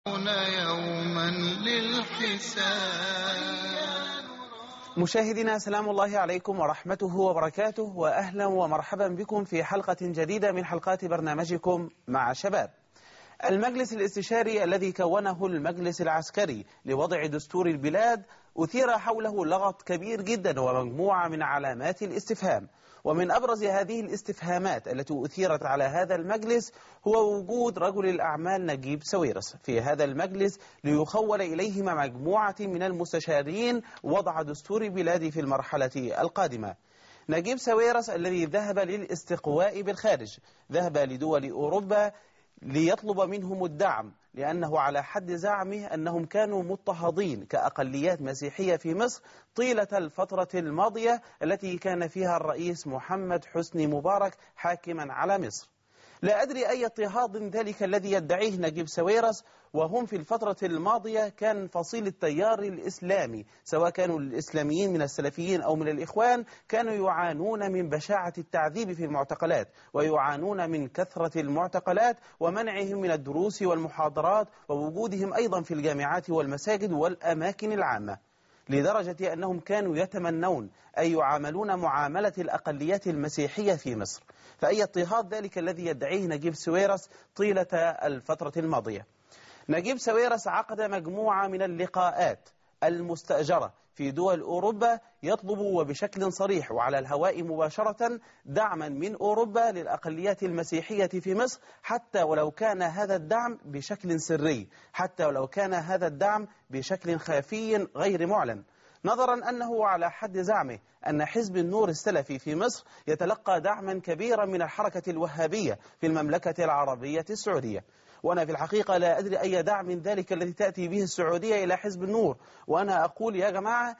يوما للحساب مشاهدينا سلام الله عليكم ورحمته وبركاته وأهلا ومرحبا بكم في حلقة جديدة من حلقات برنامجكم مع شباب المجلس الاستشاري الذي كونه المجلس العسكري لوضع دستور البلاد أثير حوله لغط كبير جدا ومجموعة من علامات الاستفهام ومن أبرز هذه الاستفهامات التي أثيرت على هذا المجلس هو وجود رجل الأعمال نجيب ساويرس في هذا المجلس ليخول إليهما مجموعة من المستشارين وضع دستور البلاد في المرحلة القادمة نجيب ساويرس الذي ذهب للاستقواء بالخارج ذهب لدول أوروبا ليطلب منهم الدعم لأنه على حد زعمه أنهم كانوا مضطهدين كأقليات مسيحية في مصر طيلة الفترة الماضية التي كان فيها الرئيس محمد حسني مبارك حاكما على مصر لا أدري أي اضطهاد ذلك الذي يدعيه نجيب ساويرس وهم في الفترة الماضية كان فصيل التيار الإسلامي سواء كانوا الإسلاميين من السلفيين أو من الإخوان كانوا يعانون من بشاعة التعذيب في المعتقلات ويعانون من كثرة المعتقلات ومنعهم من الدروس والمحاضرات ووجودهم أيضا في الجامعات والمساجد والأماكن العامة لدرجة أنهم كانوا يتمنون أن يعاملون معاملة الأقليات المسيحية في مصر فأي اضطهاد ذلك الذي يدعيه نجيب سويرس طيلة الفترة الماضية نجيب ساويرس عقد مجموعة من اللقاءات المستأجرة في دول أوروبا يطلب وبشكل صريح وعلى الهواء مباشرة دعما من أوروبا للأقليات المسيحية في مصر حتى ولو كان هذا الدعم بشكل سري حتى ولو كان هذا الدعم بشكل خفي غير معلن نظرا أنه على حد زعمه أن حزب النور السلفي في مصر يتلقى دعما كبيرا من الحركة الوهابية في المملكة العربية السعودية وأنا في الحقيقة لا أدري أي دعم من ذلك الذي تأتي به السعودية إلى حزب النور وأنا أقول يا جماعة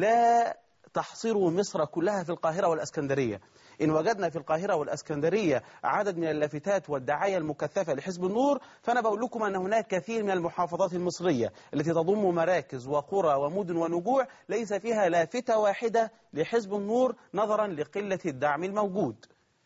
لا تحصروا مصر كلها في القاهرة والأسكندرية إن وجدنا في القاهرة والأسكندرية عدد من اللافتات والدعاية المكثفة لحزب النور فأنا بقول لكم أن هناك كثير من المحافظات المصرية التي تضم مراكز وقرى ومدن ونجوع ليس فيها لافتة واحدة لحزب النور نظرا لقلة الدعم الموجود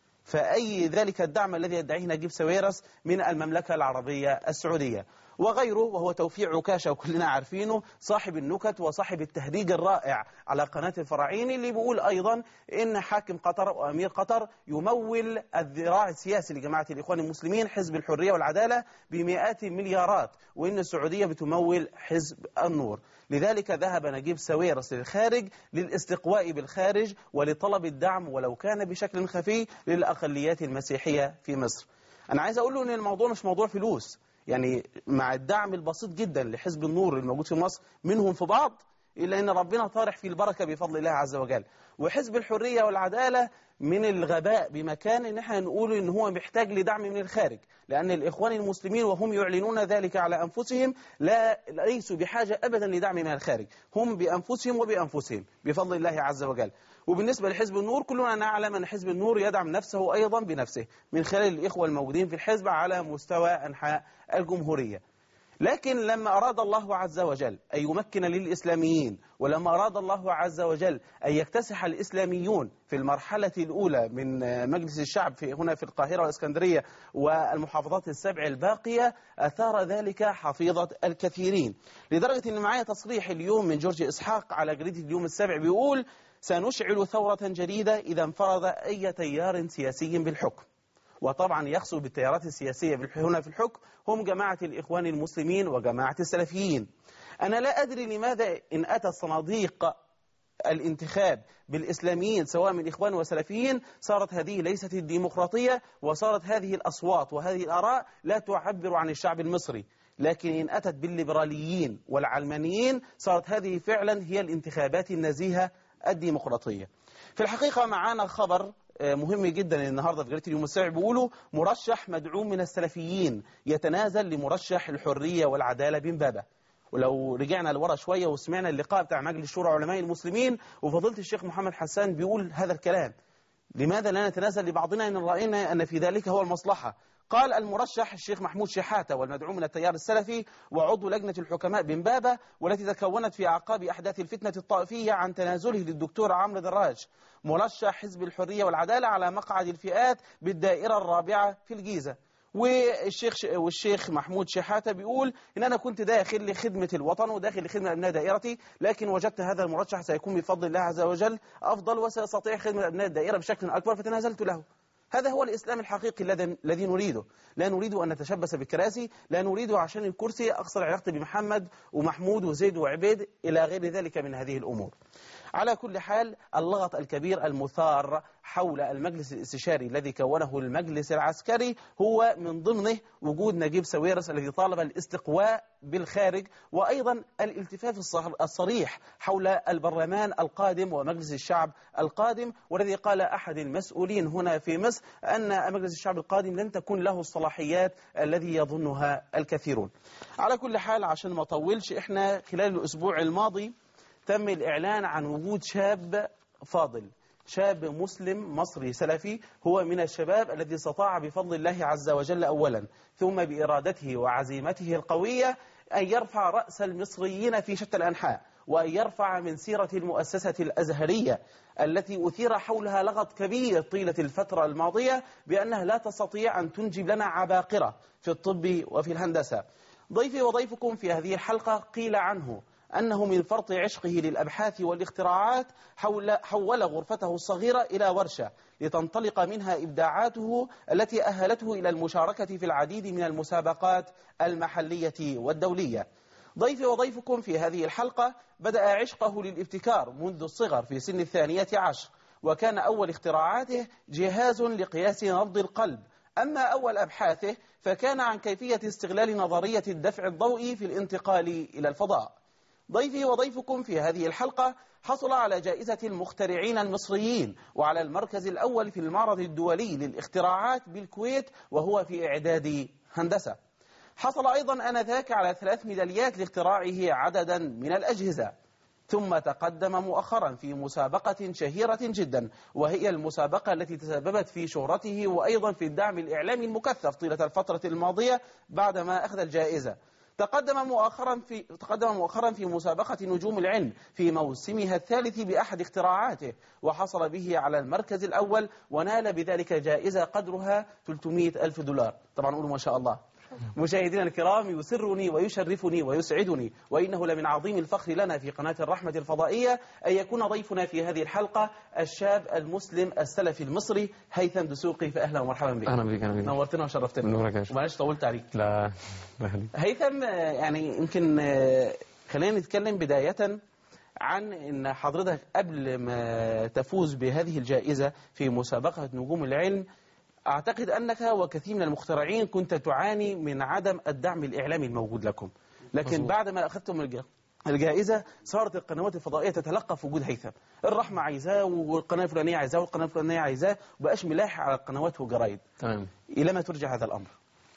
فأي ذلك الدعم الذي يدعيه نجيب ساويرس من المملكة العربية السعودية وغيره وهو توفيق عكاشة وكلنا عارفينه صاحب النكت وصاحب التهريج الرائع على قناة الفراعين اللي بيقول أيضا إن حاكم قطر وأمير قطر يمول الذراع السياسي لجماعة الإخوان المسلمين حزب الحرية والعدالة بمئات المليارات وإن السعودية بتمول حزب النور لذلك ذهب نجيب ساويرس للخارج للاستقواء بالخارج ولطلب الدعم ولو كان بشكل خفي للأقليات المسيحية في مصر أنا عايز أقول له إن الموضوع مش موضوع فلوس يعني مع الدعم البسيط جدا لحزب النور الموجود في مصر منهم في بعض إلا أن ربنا طارح في البركة بفضل الله عز وجل وحزب الحرية والعدالة من الغباء بمكان ان احنا نقول ان هو محتاج لدعم من الخارج لأن الإخوان المسلمين وهم يعلنون ذلك على أنفسهم لا ليسوا بحاجة أبدا لدعم من الخارج هم بأنفسهم وبأنفسهم بفضل الله عز وجل وبالنسبة لحزب النور كلنا نعلم أن حزب النور يدعم نفسه أيضا بنفسه من خلال الإخوة الموجودين في الحزب على مستوى أنحاء الجمهورية لكن لما أراد الله عز وجل أن يمكن للإسلاميين ولما أراد الله عز وجل أن يكتسح الإسلاميون في المرحلة الأولى من مجلس الشعب في هنا في القاهرة والإسكندرية والمحافظات السبع الباقية أثار ذلك حفيظة الكثيرين لدرجة أن معايا تصريح اليوم من جورج إسحاق على جريدة اليوم السبع بيقول سنشعل ثورة جديدة إذا انفرض أي تيار سياسي بالحكم وطبعا يقصد بالتيارات السياسية هنا في الحكم هم جماعة الإخوان المسلمين وجماعة السلفيين أنا لا أدري لماذا إن أتى الصناديق الانتخاب بالإسلاميين سواء من إخوان وسلفيين صارت هذه ليست الديمقراطية وصارت هذه الأصوات وهذه الآراء لا تعبر عن الشعب المصري لكن إن أتت بالليبراليين والعلمانيين صارت هذه فعلا هي الانتخابات النزيهة الديمقراطية في الحقيقة معانا خبر مهم جدا النهاردة في جريدة اليوم السابع بيقولوا مرشح مدعوم من السلفيين يتنازل لمرشح الحرية والعدالة بن بابا ولو رجعنا لورا شوية وسمعنا اللقاء بتاع مجلس شورى علماء المسلمين وفضيله الشيخ محمد حسان بيقول هذا الكلام لماذا لا نتنازل لبعضنا إن رأينا أن في ذلك هو المصلحة قال المرشح الشيخ محمود شحاتة والمدعوم من التيار السلفي وعضو لجنة الحكماء بن بابا والتي تكونت في أعقاب أحداث الفتنة الطائفية عن تنازله للدكتور عمرو دراج مرشح حزب الحرية والعدالة على مقعد الفئات بالدائرة الرابعة في الجيزة والشيخ والشيخ محمود شحاته بيقول ان انا كنت داخل لخدمه الوطن وداخل لخدمه ابناء دائرتي لكن وجدت هذا المرشح سيكون بفضل الله عز وجل افضل وسيستطيع خدمه ابناء الدائره بشكل اكبر فتنازلت له هذا هو الإسلام الحقيقي الذي الذي نريده لا نريد أن نتشبث بالكراسي لا نريد عشان الكرسي أقصر علاقتي بمحمد ومحمود وزيد وعبيد إلى غير ذلك من هذه الأمور على كل حال اللغط الكبير المثار حول المجلس الاستشاري الذي كونه المجلس العسكري هو من ضمنه وجود نجيب ساويرس الذي طالب الاستقواء بالخارج وأيضا الالتفاف الصريح حول البرلمان القادم ومجلس الشعب القادم والذي قال أحد المسؤولين هنا في مصر أن مجلس الشعب القادم لن تكون له الصلاحيات الذي يظنها الكثيرون على كل حال عشان ما أطولش إحنا خلال الأسبوع الماضي تم الإعلان عن وجود شاب فاضل شاب مسلم مصري سلفي هو من الشباب الذي استطاع بفضل الله عز وجل أولا ثم بإرادته وعزيمته القوية أن يرفع رأس المصريين في شتى الأنحاء وأن يرفع من سيرة المؤسسة الأزهرية التي أثير حولها لغط كبير طيلة الفترة الماضية بأنها لا تستطيع أن تنجب لنا عباقرة في الطب وفي الهندسة ضيفي وضيفكم في هذه الحلقة قيل عنه أنه من فرط عشقه للأبحاث والاختراعات حول, حول غرفته الصغيرة إلى ورشة لتنطلق منها إبداعاته التي أهلته إلى المشاركة في العديد من المسابقات المحلية والدولية ضيفي وضيفكم في هذه الحلقة بدأ عشقه للابتكار منذ الصغر في سن الثانية عشر وكان أول اختراعاته جهاز لقياس نبض القلب أما أول أبحاثه فكان عن كيفية استغلال نظرية الدفع الضوئي في الانتقال إلى الفضاء ضيفي وضيفكم في هذه الحلقة حصل على جائزة المخترعين المصريين وعلى المركز الأول في المعرض الدولي للاختراعات بالكويت وهو في إعداد هندسة حصل أيضا أنذاك على ثلاث ميداليات لاختراعه عددا من الأجهزة ثم تقدم مؤخرا في مسابقة شهيرة جدا وهي المسابقة التي تسببت في شهرته وأيضا في الدعم الإعلامي المكثف طيلة الفترة الماضية بعدما أخذ الجائزة تقدم مؤخرا في تقدم مؤخرا في مسابقة نجوم العلم في موسمها الثالث بأحد اختراعاته وحصل به على المركز الأول ونال بذلك جائزة قدرها 300 ألف دولار طبعا قولوا ما شاء الله مشاهدينا الكرام يسرني ويشرفني ويسعدني وإنه لمن عظيم الفخر لنا في قناة الرحمة الفضائية أن يكون ضيفنا في هذه الحلقة الشاب المسلم السلفي المصري هيثم دسوقي فأهلا ومرحبا بك أهلا بك أهلا بك نورتنا وشرفتنا نورك يا شيخ. ومعلش طولت عليك لا لا يخليك. هيثم آه، يعني يمكن آه، خلينا نتكلم بداية عن ان حضرتك قبل ما تفوز بهذه الجائزة في مسابقة نجوم العلم اعتقد انك وكثير من المخترعين كنت تعاني من عدم الدعم الاعلامي الموجود لكم لكن مظبوط. بعد ما اخذتم الج- الجائزة صارت القنوات الفضائية تتلقى في وجود هيثم الرحمة عايزاه والقناة الفلانية عايزاه والقناة الفلانية عايزاه وبقاش ملاحق على القنوات والجرايد تمام إلى ما ترجع هذا الأمر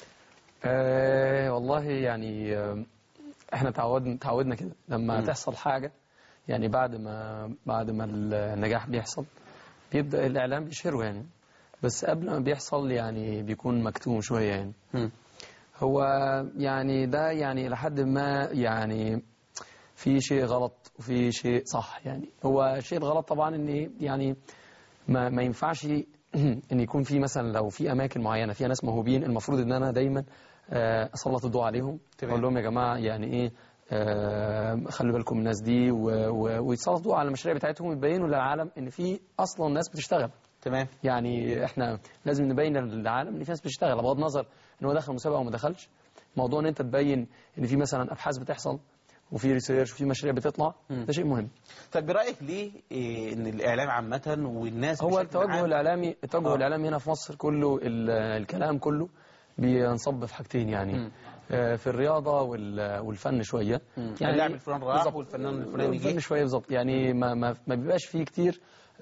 آه والله يعني آه، احنا تعودنا تعودنا كده لما مم. تحصل حاجة يعني بعد ما بعد ما النجاح بيحصل بيبدأ الإعلام بيشهره يعني بس قبل ما بيحصل يعني بيكون مكتوم شوية يعني مم. هو يعني ده يعني لحد ما يعني في شيء غلط وفي شيء صح يعني هو الشيء الغلط طبعا ان يعني ما, ما ينفعش ان يكون في مثلا لو في اماكن معينه فيها ناس موهوبين المفروض ان انا دايما آه، اسلط الضوء عليهم تمام. اقول لهم يا جماعه يعني ايه آه، خلوا بالكم من الناس دي و- و- ويتسلطوا الضوء على المشاريع بتاعتهم ويبينوا للعالم ان في اصلا ناس بتشتغل تمام يعني احنا لازم نبين للعالم ان في ناس بتشتغل بغض النظر ان هو دخل مسابقه او ما دخلش موضوع ان انت تبين ان في مثلا ابحاث بتحصل وفي ريسيرش وفي مشاريع بتطلع مم. ده شيء مهم طب برأيك ليه إيه ان الإعلام عامة والناس هو بشكل التوجه عام- الاعلامي التوجه آه. الاعلامي هنا في مصر كله ال- الكلام كله بينصب في حاجتين يعني مم. آه، في الرياضه وال- والفن شويه يعني اللاعب الفلاني راح بالظبط. والفنان الفلاني جه الفن شويه بالظبط يعني ما ما ما بيبقاش فيه كتير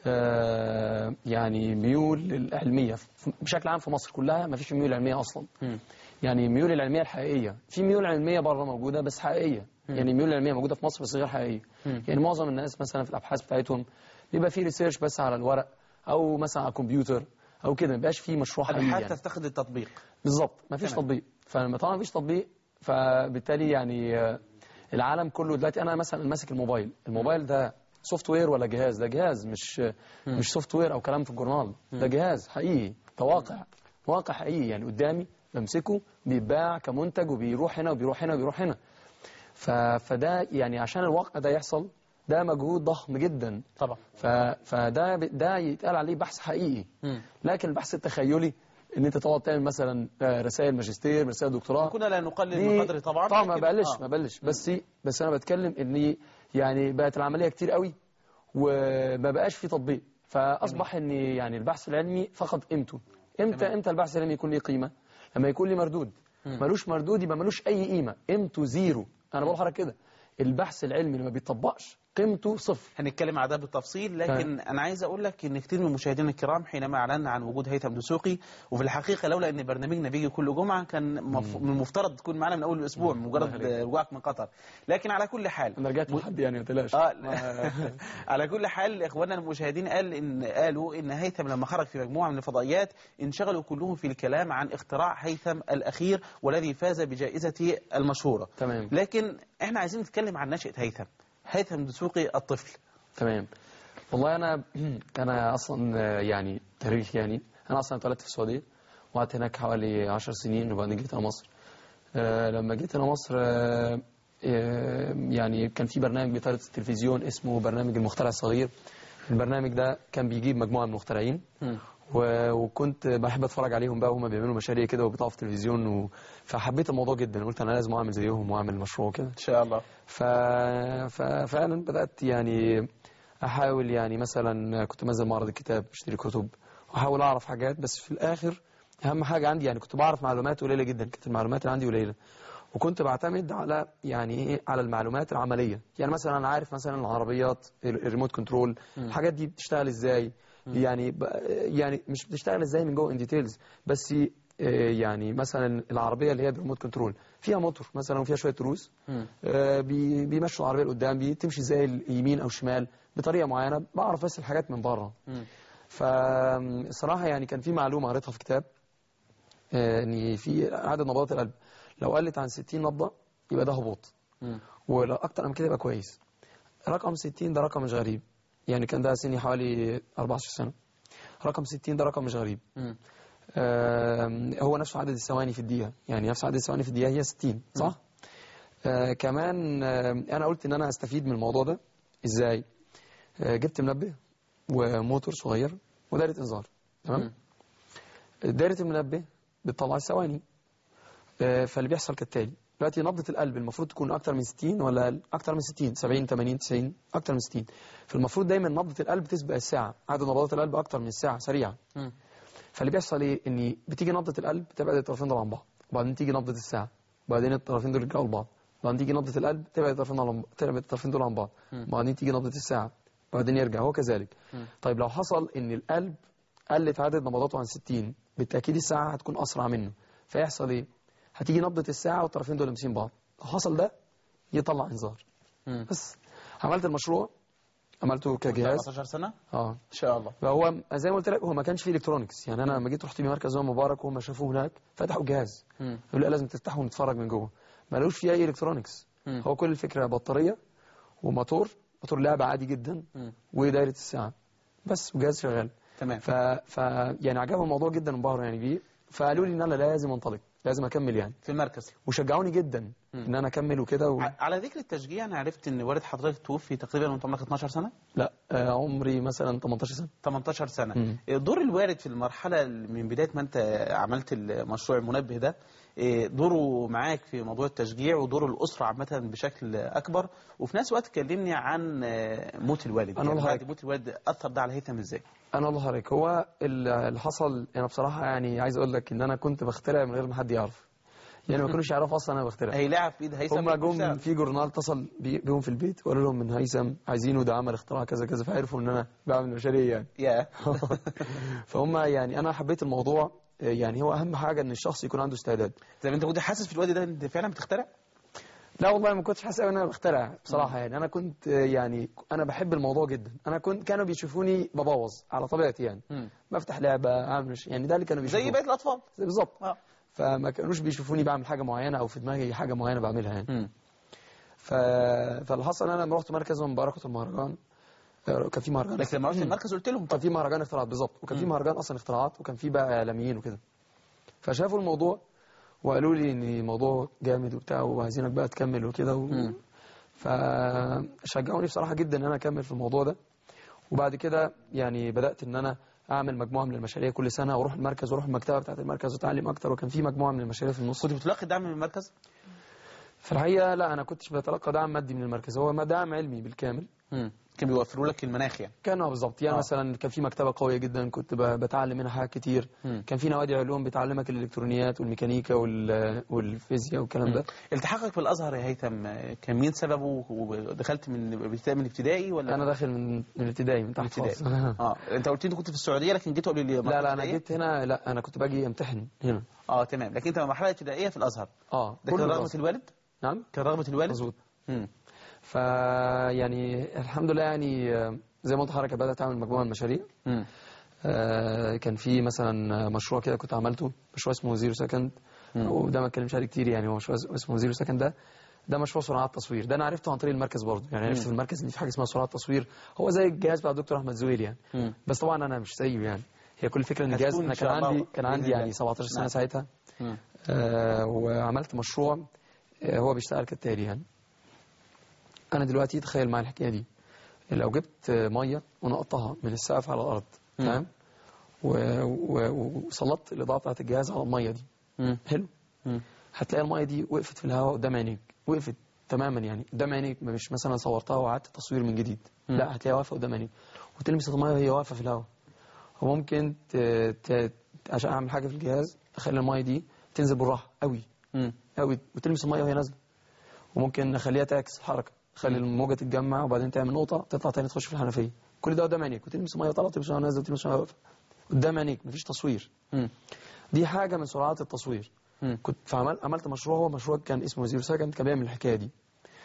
آه، يعني ميول العلميه ف- بشكل عام في مصر كلها ما فيش ميول علميه اصلا مم. يعني ميول العلميه الحقيقيه في ميول علميه بره موجوده بس حقيقيه يعني ميول العلميه موجوده في مصر بس غير حقيقيه مم. يعني معظم الناس مثلا في الابحاث بتاعتهم بيبقى في ريسيرش بس على الورق او مثلا على الكمبيوتر او كده ما بيبقاش في مشروع حقيقي الأبحاث يعني. تفتقد التطبيق بالظبط ما فيش تمام. تطبيق فلما طبعا ما فيش تطبيق فبالتالي يعني آه، العالم كله دلوقتي انا مثلا ماسك الموبايل الموبايل ده سوفت وير ولا جهاز ده جهاز مش مش سوفت وير او كلام في الجورنال ده جهاز حقيقي ده واقع واقع حقيقي يعني قدامي بمسكه بيتباع كمنتج وبيروح هنا وبيروح هنا وبيروح هنا ف... فده يعني عشان الواقع ده يحصل ده مجهود ضخم جدا طبعا ف... فده ب- ده يتقال عليه بحث حقيقي مم. لكن البحث التخيلي ان انت تقعد تعمل مثلا آه، رسائل ماجستير رسائل دكتوراه كنا لا نقلل دي- من قدره طبعا طبعا ما لكن- بقلش آه. ما بقلش بس بس انا بتكلم ان يعني بقت العمليه كتير قوي وما بقاش في تطبيق فاصبح ان يعني البحث العلمي فقد قيمته امتى تمام. امتى البحث العلمي يكون ليه قيمه لما يكون ليه مردود ملوش مردود يبقى ملوش اي قيمه قيمته زيرو انا بقول لحضرتك كده البحث العلمي اللي ما بيطبقش قيمته صفر هنتكلم على ده بالتفصيل لكن انا عايز اقول لك ان كتير من مشاهدينا الكرام حينما اعلنا عن وجود هيثم دسوقي وفي الحقيقه لولا ان برنامجنا بيجي كل جمعه كان مف... من المفترض تكون معانا من اول الاسبوع مجرد الله يخليك. رجوعك من قطر لكن على كل حال انا رجعت لحد يعني ما تقلقش اه لا. على كل حال اخواننا المشاهدين قال ان قالوا ان هيثم لما خرج في مجموعه من الفضائيات انشغلوا كلهم في الكلام عن اختراع هيثم الاخير والذي فاز بجائزه المشهوره تمام لكن احنا عايزين نتكلم عن نشأة هيثم هيثم دسوقي الطفل تمام والله انا انا اصلا آه، يعني تاريخ يعني انا اصلا اتولدت في السعوديه وقعدت هناك حوالي 10 سنين وبعدين جيت على مصر آه، لما جيت هنا مصر آه، آه، يعني كان في برنامج بيطرد التلفزيون اسمه برنامج المخترع الصغير البرنامج ده كان بيجيب مجموعه من المخترعين و- وكنت بحب اتفرج عليهم بقى وهم بيعملوا مشاريع كده وبيطلعوا في التلفزيون و... فحبيت الموضوع جدا قلت انا لازم اعمل زيهم واعمل مشروع كده ان شاء الله ف... ففعلا بدأت يعني أحاول يعني مثلا كنت منزل معرض الكتاب اشتري كتب وأحاول أعرف حاجات بس في الآخر أهم حاجة عندي يعني كنت بعرف معلومات قليلة جدا كانت المعلومات اللي عندي قليلة وكنت بعتمد على يعني ايه على المعلومات العملية يعني مثلا أنا عارف مثلا العربيات ال- الريموت كنترول الحاجات دي بتشتغل ازاي يعني ب... يعني مش بتشتغل ازاي من جوه ان ديتيلز بس آه، يعني مثلا العربية اللي هي بالريموت كنترول فيها موتور مثلا وفيها شوية تروس آه، بي- بيمشوا العربيه لقدام بتمشي ازاي اليمين او الشمال بطريقه معينه بعرف بس الحاجات من بره فالصراحه يعني كان في معلومه قريتها في كتاب آه، ان في عدد نبضات القلب لو قلت عن 60 نبضه يبقى ده هبوط ولو اكتر من كده يبقى كويس رقم 60 ده رقم مش غريب يعني كان ده سني حوالي 14 سنه رقم 60 ده رقم مش غريب آم، هو نفسه عدد الثواني في الدقيقة يعني نفس عدد الثواني في الدقيقة هي 60 صح؟ آه كمان آه أنا قلت إن أنا هستفيد من الموضوع ده إزاي؟ آه جبت منبه وموتور صغير ودايرة إنذار تمام؟ دايرة المنبه بتطلع الثواني آه فاللي بيحصل كالتالي دلوقتي نبضة القلب المفروض تكون أكتر من 60 ولا أقل؟ أكتر من 60 70 80 90 أكتر من 60 فالمفروض دايما نبضة القلب تسبق الساعة عدد نبضات القلب أكتر من الساعة سريعة فاللي بيحصل ايه ان بتيجي نبضه القلب تبعد الطرفين دول عن بعض وبعدين تيجي نبضه الساعه وبعدين الطرفين دول يرجعوا لبعض وبعدين تيجي نبضه القلب تبعد الطرفين دول عن بعض تبعد الطرفين دول عن بعض وبعدين تيجي نبضه الساعه وبعدين يرجع هو كذلك طيب لو حصل ان القلب قلت عدد نبضاته عن 60 بالتاكيد الساعه هتكون اسرع منه فيحصل ايه هتيجي نبضه الساعه والطرفين دول لامسين بعض لو حصل ده يطلع انذار بس عملت المشروع عملته كجهاز 14 سنه اه ان شاء الله فهو زي ما قلت لك هو ما كانش فيه الكترونكس يعني انا لما جيت رحت بمركز امام مبارك وهم شافوه هناك فتحوا الجهاز مم. يقول لا لازم تفتحه ونتفرج من جوه ما لقوش فيه اي الكترونكس مم. هو كل الفكره بطاريه وموتور موتور لعبه عادي جدا مم. ودايره الساعه بس وجهاز شغال تمام ف... ف يعني عجبهم الموضوع جدا انبهروا يعني بيه فقالوا لي ان انا لازم انطلق لازم اكمل يعني في المركز وشجعوني جدا ان انا اكمل وكده و... ع- على ذكر التشجيع انا عرفت ان والد حضرتك توفي تقريبا وانت عمرك 12 سنه لا آه عمري مثلا 18 سنه 18 سنه مم. دور الوالد في المرحله من بدايه ما انت عملت المشروع المنبه ده إيه، دوره معاك في موضوع التشجيع ودور الاسره عامه بشكل اكبر وفي نفس الوقت كلمني عن آه، موت الوالد أنا يعني والله- بعد موت الوالد اثر ده على هيثم ازاي انا الله عليك هو ال- اللي حصل انا بصراحه يعني عايز اقول لك ان انا كنت بخترع من غير ما حد يعرف يعني ما كانوش يعرفوا اصلا انا بخترع هيلاعب في ايد هيثم هم جم في جورنال اتصل بي- بيهم في البيت وقالوا لهم من هيثم عايزينه ده عمل اختراع كذا كذا فعرفوا ان انا بعمل مشاريع يعني يا فهم يعني انا حبيت الموضوع يعني هو اهم حاجه ان الشخص يكون عنده استعداد زي ما انت كنت حاسس في الوقت ده انت فعلا بتخترع لا والله ما كنتش حاسس قوي ان انا بخترع بصراحه يعني انا كنت يعني انا بحب الموضوع جدا انا كنت كانوا بيشوفوني ببوظ على طبيعتي يعني مم. بفتح لعبه اعمل مش- يعني ده اللي كانوا بيشوفوه زي بقيه الاطفال بالظبط اه فما كانوش بيشوفوني بعمل حاجه معينه او في دماغي حاجه معينه بعملها يعني مم. ف... فاللي حصل انا لما رحت مركز مباركه المهرجان آه، كان في مهرجان لكن لما رحت المركز قلت لهم كان في مهرجان اختراعات بالظبط وكان في مهرجان اصلا اختراعات وكان في بقى اعلاميين وكده فشافوا الموضوع وقالوا لي ان الموضوع جامد وبتاع وعايزينك بقى تكمل وكده و... مم. فشجعوني بصراحه جدا ان انا اكمل في الموضوع ده وبعد كده يعني بدات ان انا اعمل مجموعه من المشاريع كل سنه واروح المركز واروح المكتبه بتاعه المركز واتعلم اكتر وكان في مجموعه من المشاريع في النص كنت بتلاقي دعم من المركز؟ في الحقيقه لا انا كنتش بتلقى دعم مادي من المركز هو ما دعم علمي بالكامل مم. كان بيوفروا لك المناخ يعني كان آه بالظبط يعني آه. آه. مثلا كان في مكتبه قويه جدا كنت ب- بتعلم منها حاجات كتير مم. كان في نوادي علوم بتعلمك الالكترونيات والميكانيكا وال- والفيزياء والكلام ده التحاقك بالازهر يا هيثم آه، كان مين سببه ودخلت من ابتدائي من ابتدائي ولا انا داخل من من الابتدائي من تحت ابتدائي خالص اه انت قلت لي كنت في السعوديه لكن جيت قبل لا لا انا جيت هنا لا انا كنت باجي امتحن هنا اه تمام لكن انت مرحله ابتدائيه في الازهر اه ده كان كله رغبه دراسة. الوالد نعم كان رغبه الوالد مظبوط مم. ف يعني الحمد لله يعني آه، زي ما قلت لحضرتك بدات اعمل مجموعه من المشاريع مم. آه، كان في مثلا مشروع كده كنت عملته مشروع اسمه زيرو سكند مم. وده ما اتكلمش عليه كتير يعني هو مشروع اسمه زيرو سكند ده ده مشروع سرعات تصوير ده انا عرفته عن طريق المركز برضه يعني عرفت مم. في المركز ان في حاجه اسمها سرعات تصوير هو زي الجهاز بتاع الدكتور احمد زويل يعني مم. بس طبعا انا مش زيه يعني هي كل فكره ان الجهاز هتكون إن انا كان شاء الله عندي كان بإذن عندي الله. يعني 17 سنه نعم. ساعتها مم. آه وعملت مشروع آه هو بيشتغل كالتالي يعني انا دلوقتي تخيل معايا الحكايه دي لو جبت آه، ميه ونقطها من السقف على الارض مم. تمام و- و- وسلطت الاضاءه بتاعت الجهاز على الميه دي مم. حلو مم. هتلاقي الميه دي وقفت في الهواء قدام عينيك وقفت تماما يعني قدام عينيك مش مثلا صورتها وقعدت تصوير من جديد مم. لا هتلاقيها واقفه قدام عينيك وتلمس الميه وهي واقفه في الهواء وممكن ت... ت... عشان اعمل حاجه في الجهاز اخلي الميه دي تنزل بالراحه قوي مم. قوي وتلمس الميه وهي نازله وممكن اخليها تعكس الحركه اخلي الموجه تتجمع وبعدين تعمل نقطه تطلع تاني تخش في الحنفيه كل ده قدام عينيك وتلمس الميه طالعه تلمس الميه نازله تلمس الميه واقفه قدام عينيك مفيش تصوير مم. دي حاجه من سرعات التصوير مم. كنت فعمل عملت مشروع هو مشروع كان اسمه زيرو سكند كان بيعمل الحكايه دي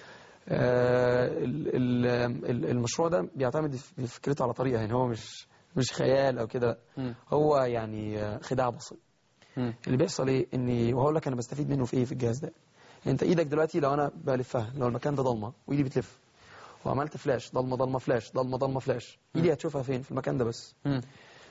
آه، ال- ال- ال- المشروع ده بيعتمد في فكرته على طريقه يعني هو مش مش خيال او كده مم. هو يعني آه، خداع بسيط مم. اللي بيحصل ايه اني وهقول لك انا بستفيد منه في ايه في الجهاز ده انت ايدك دلوقتي لو انا بلفها لو المكان ده ضلمه وايدي بتلف وعملت فلاش ضلمه ضلمه فلاش ضلمه ضلمه فلاش ايدي هتشوفها فين في المكان ده بس مم.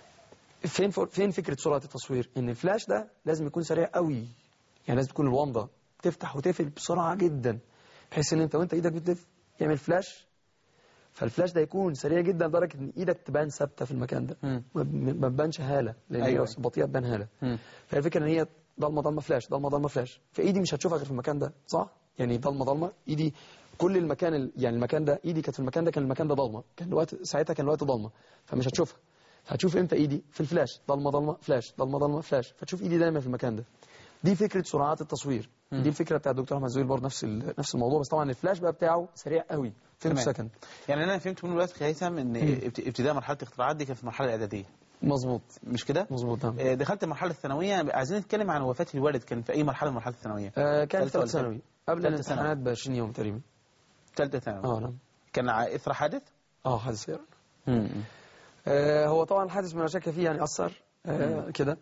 فين فين فكره سرعه التصوير ان الفلاش ده لازم يكون سريع قوي يعني لازم تكون الومضه تفتح وتقفل بسرعه جدا بحيث ان انت وانت ايدك بتلف يعمل فلاش فالفلاش ده يكون سريع جدا لدرجه ان ايدك تبان ثابته في المكان ده مم. ما ما تبانش هاله لان أيوة. هي بطيئه تبان هاله مم. فهي الفكره ان هي ضلمه ضلمه فلاش ضلمه ضلمه فلاش فايدي مش هتشوفها غير في المكان ده صح يعني ضلمه ضلمه ايدي كل المكان ال... يعني المكان ده ايدي كانت في المكان ده كان المكان ده ضلمه كان الوقت ساعتها كان الوقت ضلمه فمش هتشوفها هتشوف امتى ايدي في الفلاش ضلمه ضلمه فلاش ضلمه ضلمه فلاش فتشوف ايدي دايما في المكان ده دي فكره سرعات التصوير مم. دي الفكره بتاع الدكتور احمد زويل برضه نفس ال... نفس الموضوع بس طبعا الفلاش بقى بتاعه سريع قوي فيمتو تمام. سكند يعني انا فهمت من الوقت هيثم ان ابت- ابتداء مرحله الاختراعات دي كانت في المرحله الاعداديه مظبوط مش كده؟ مظبوط نعم آه، دخلت المرحله الثانويه عايزين نتكلم عن وفاه الوالد كان في اي مرحله من مرحله الثانويه؟ آه كان ثالثة ثالث ولا ثانوي قبل ثالثة ثانوي. الامتحانات ب 20 يوم تقريبا ثالثه ثانوي اه نعم كان ع- اثر حادث؟ اه حادث سيارة مم. آه هو طبعا الحادث من شك فيه يعني أثر آه كده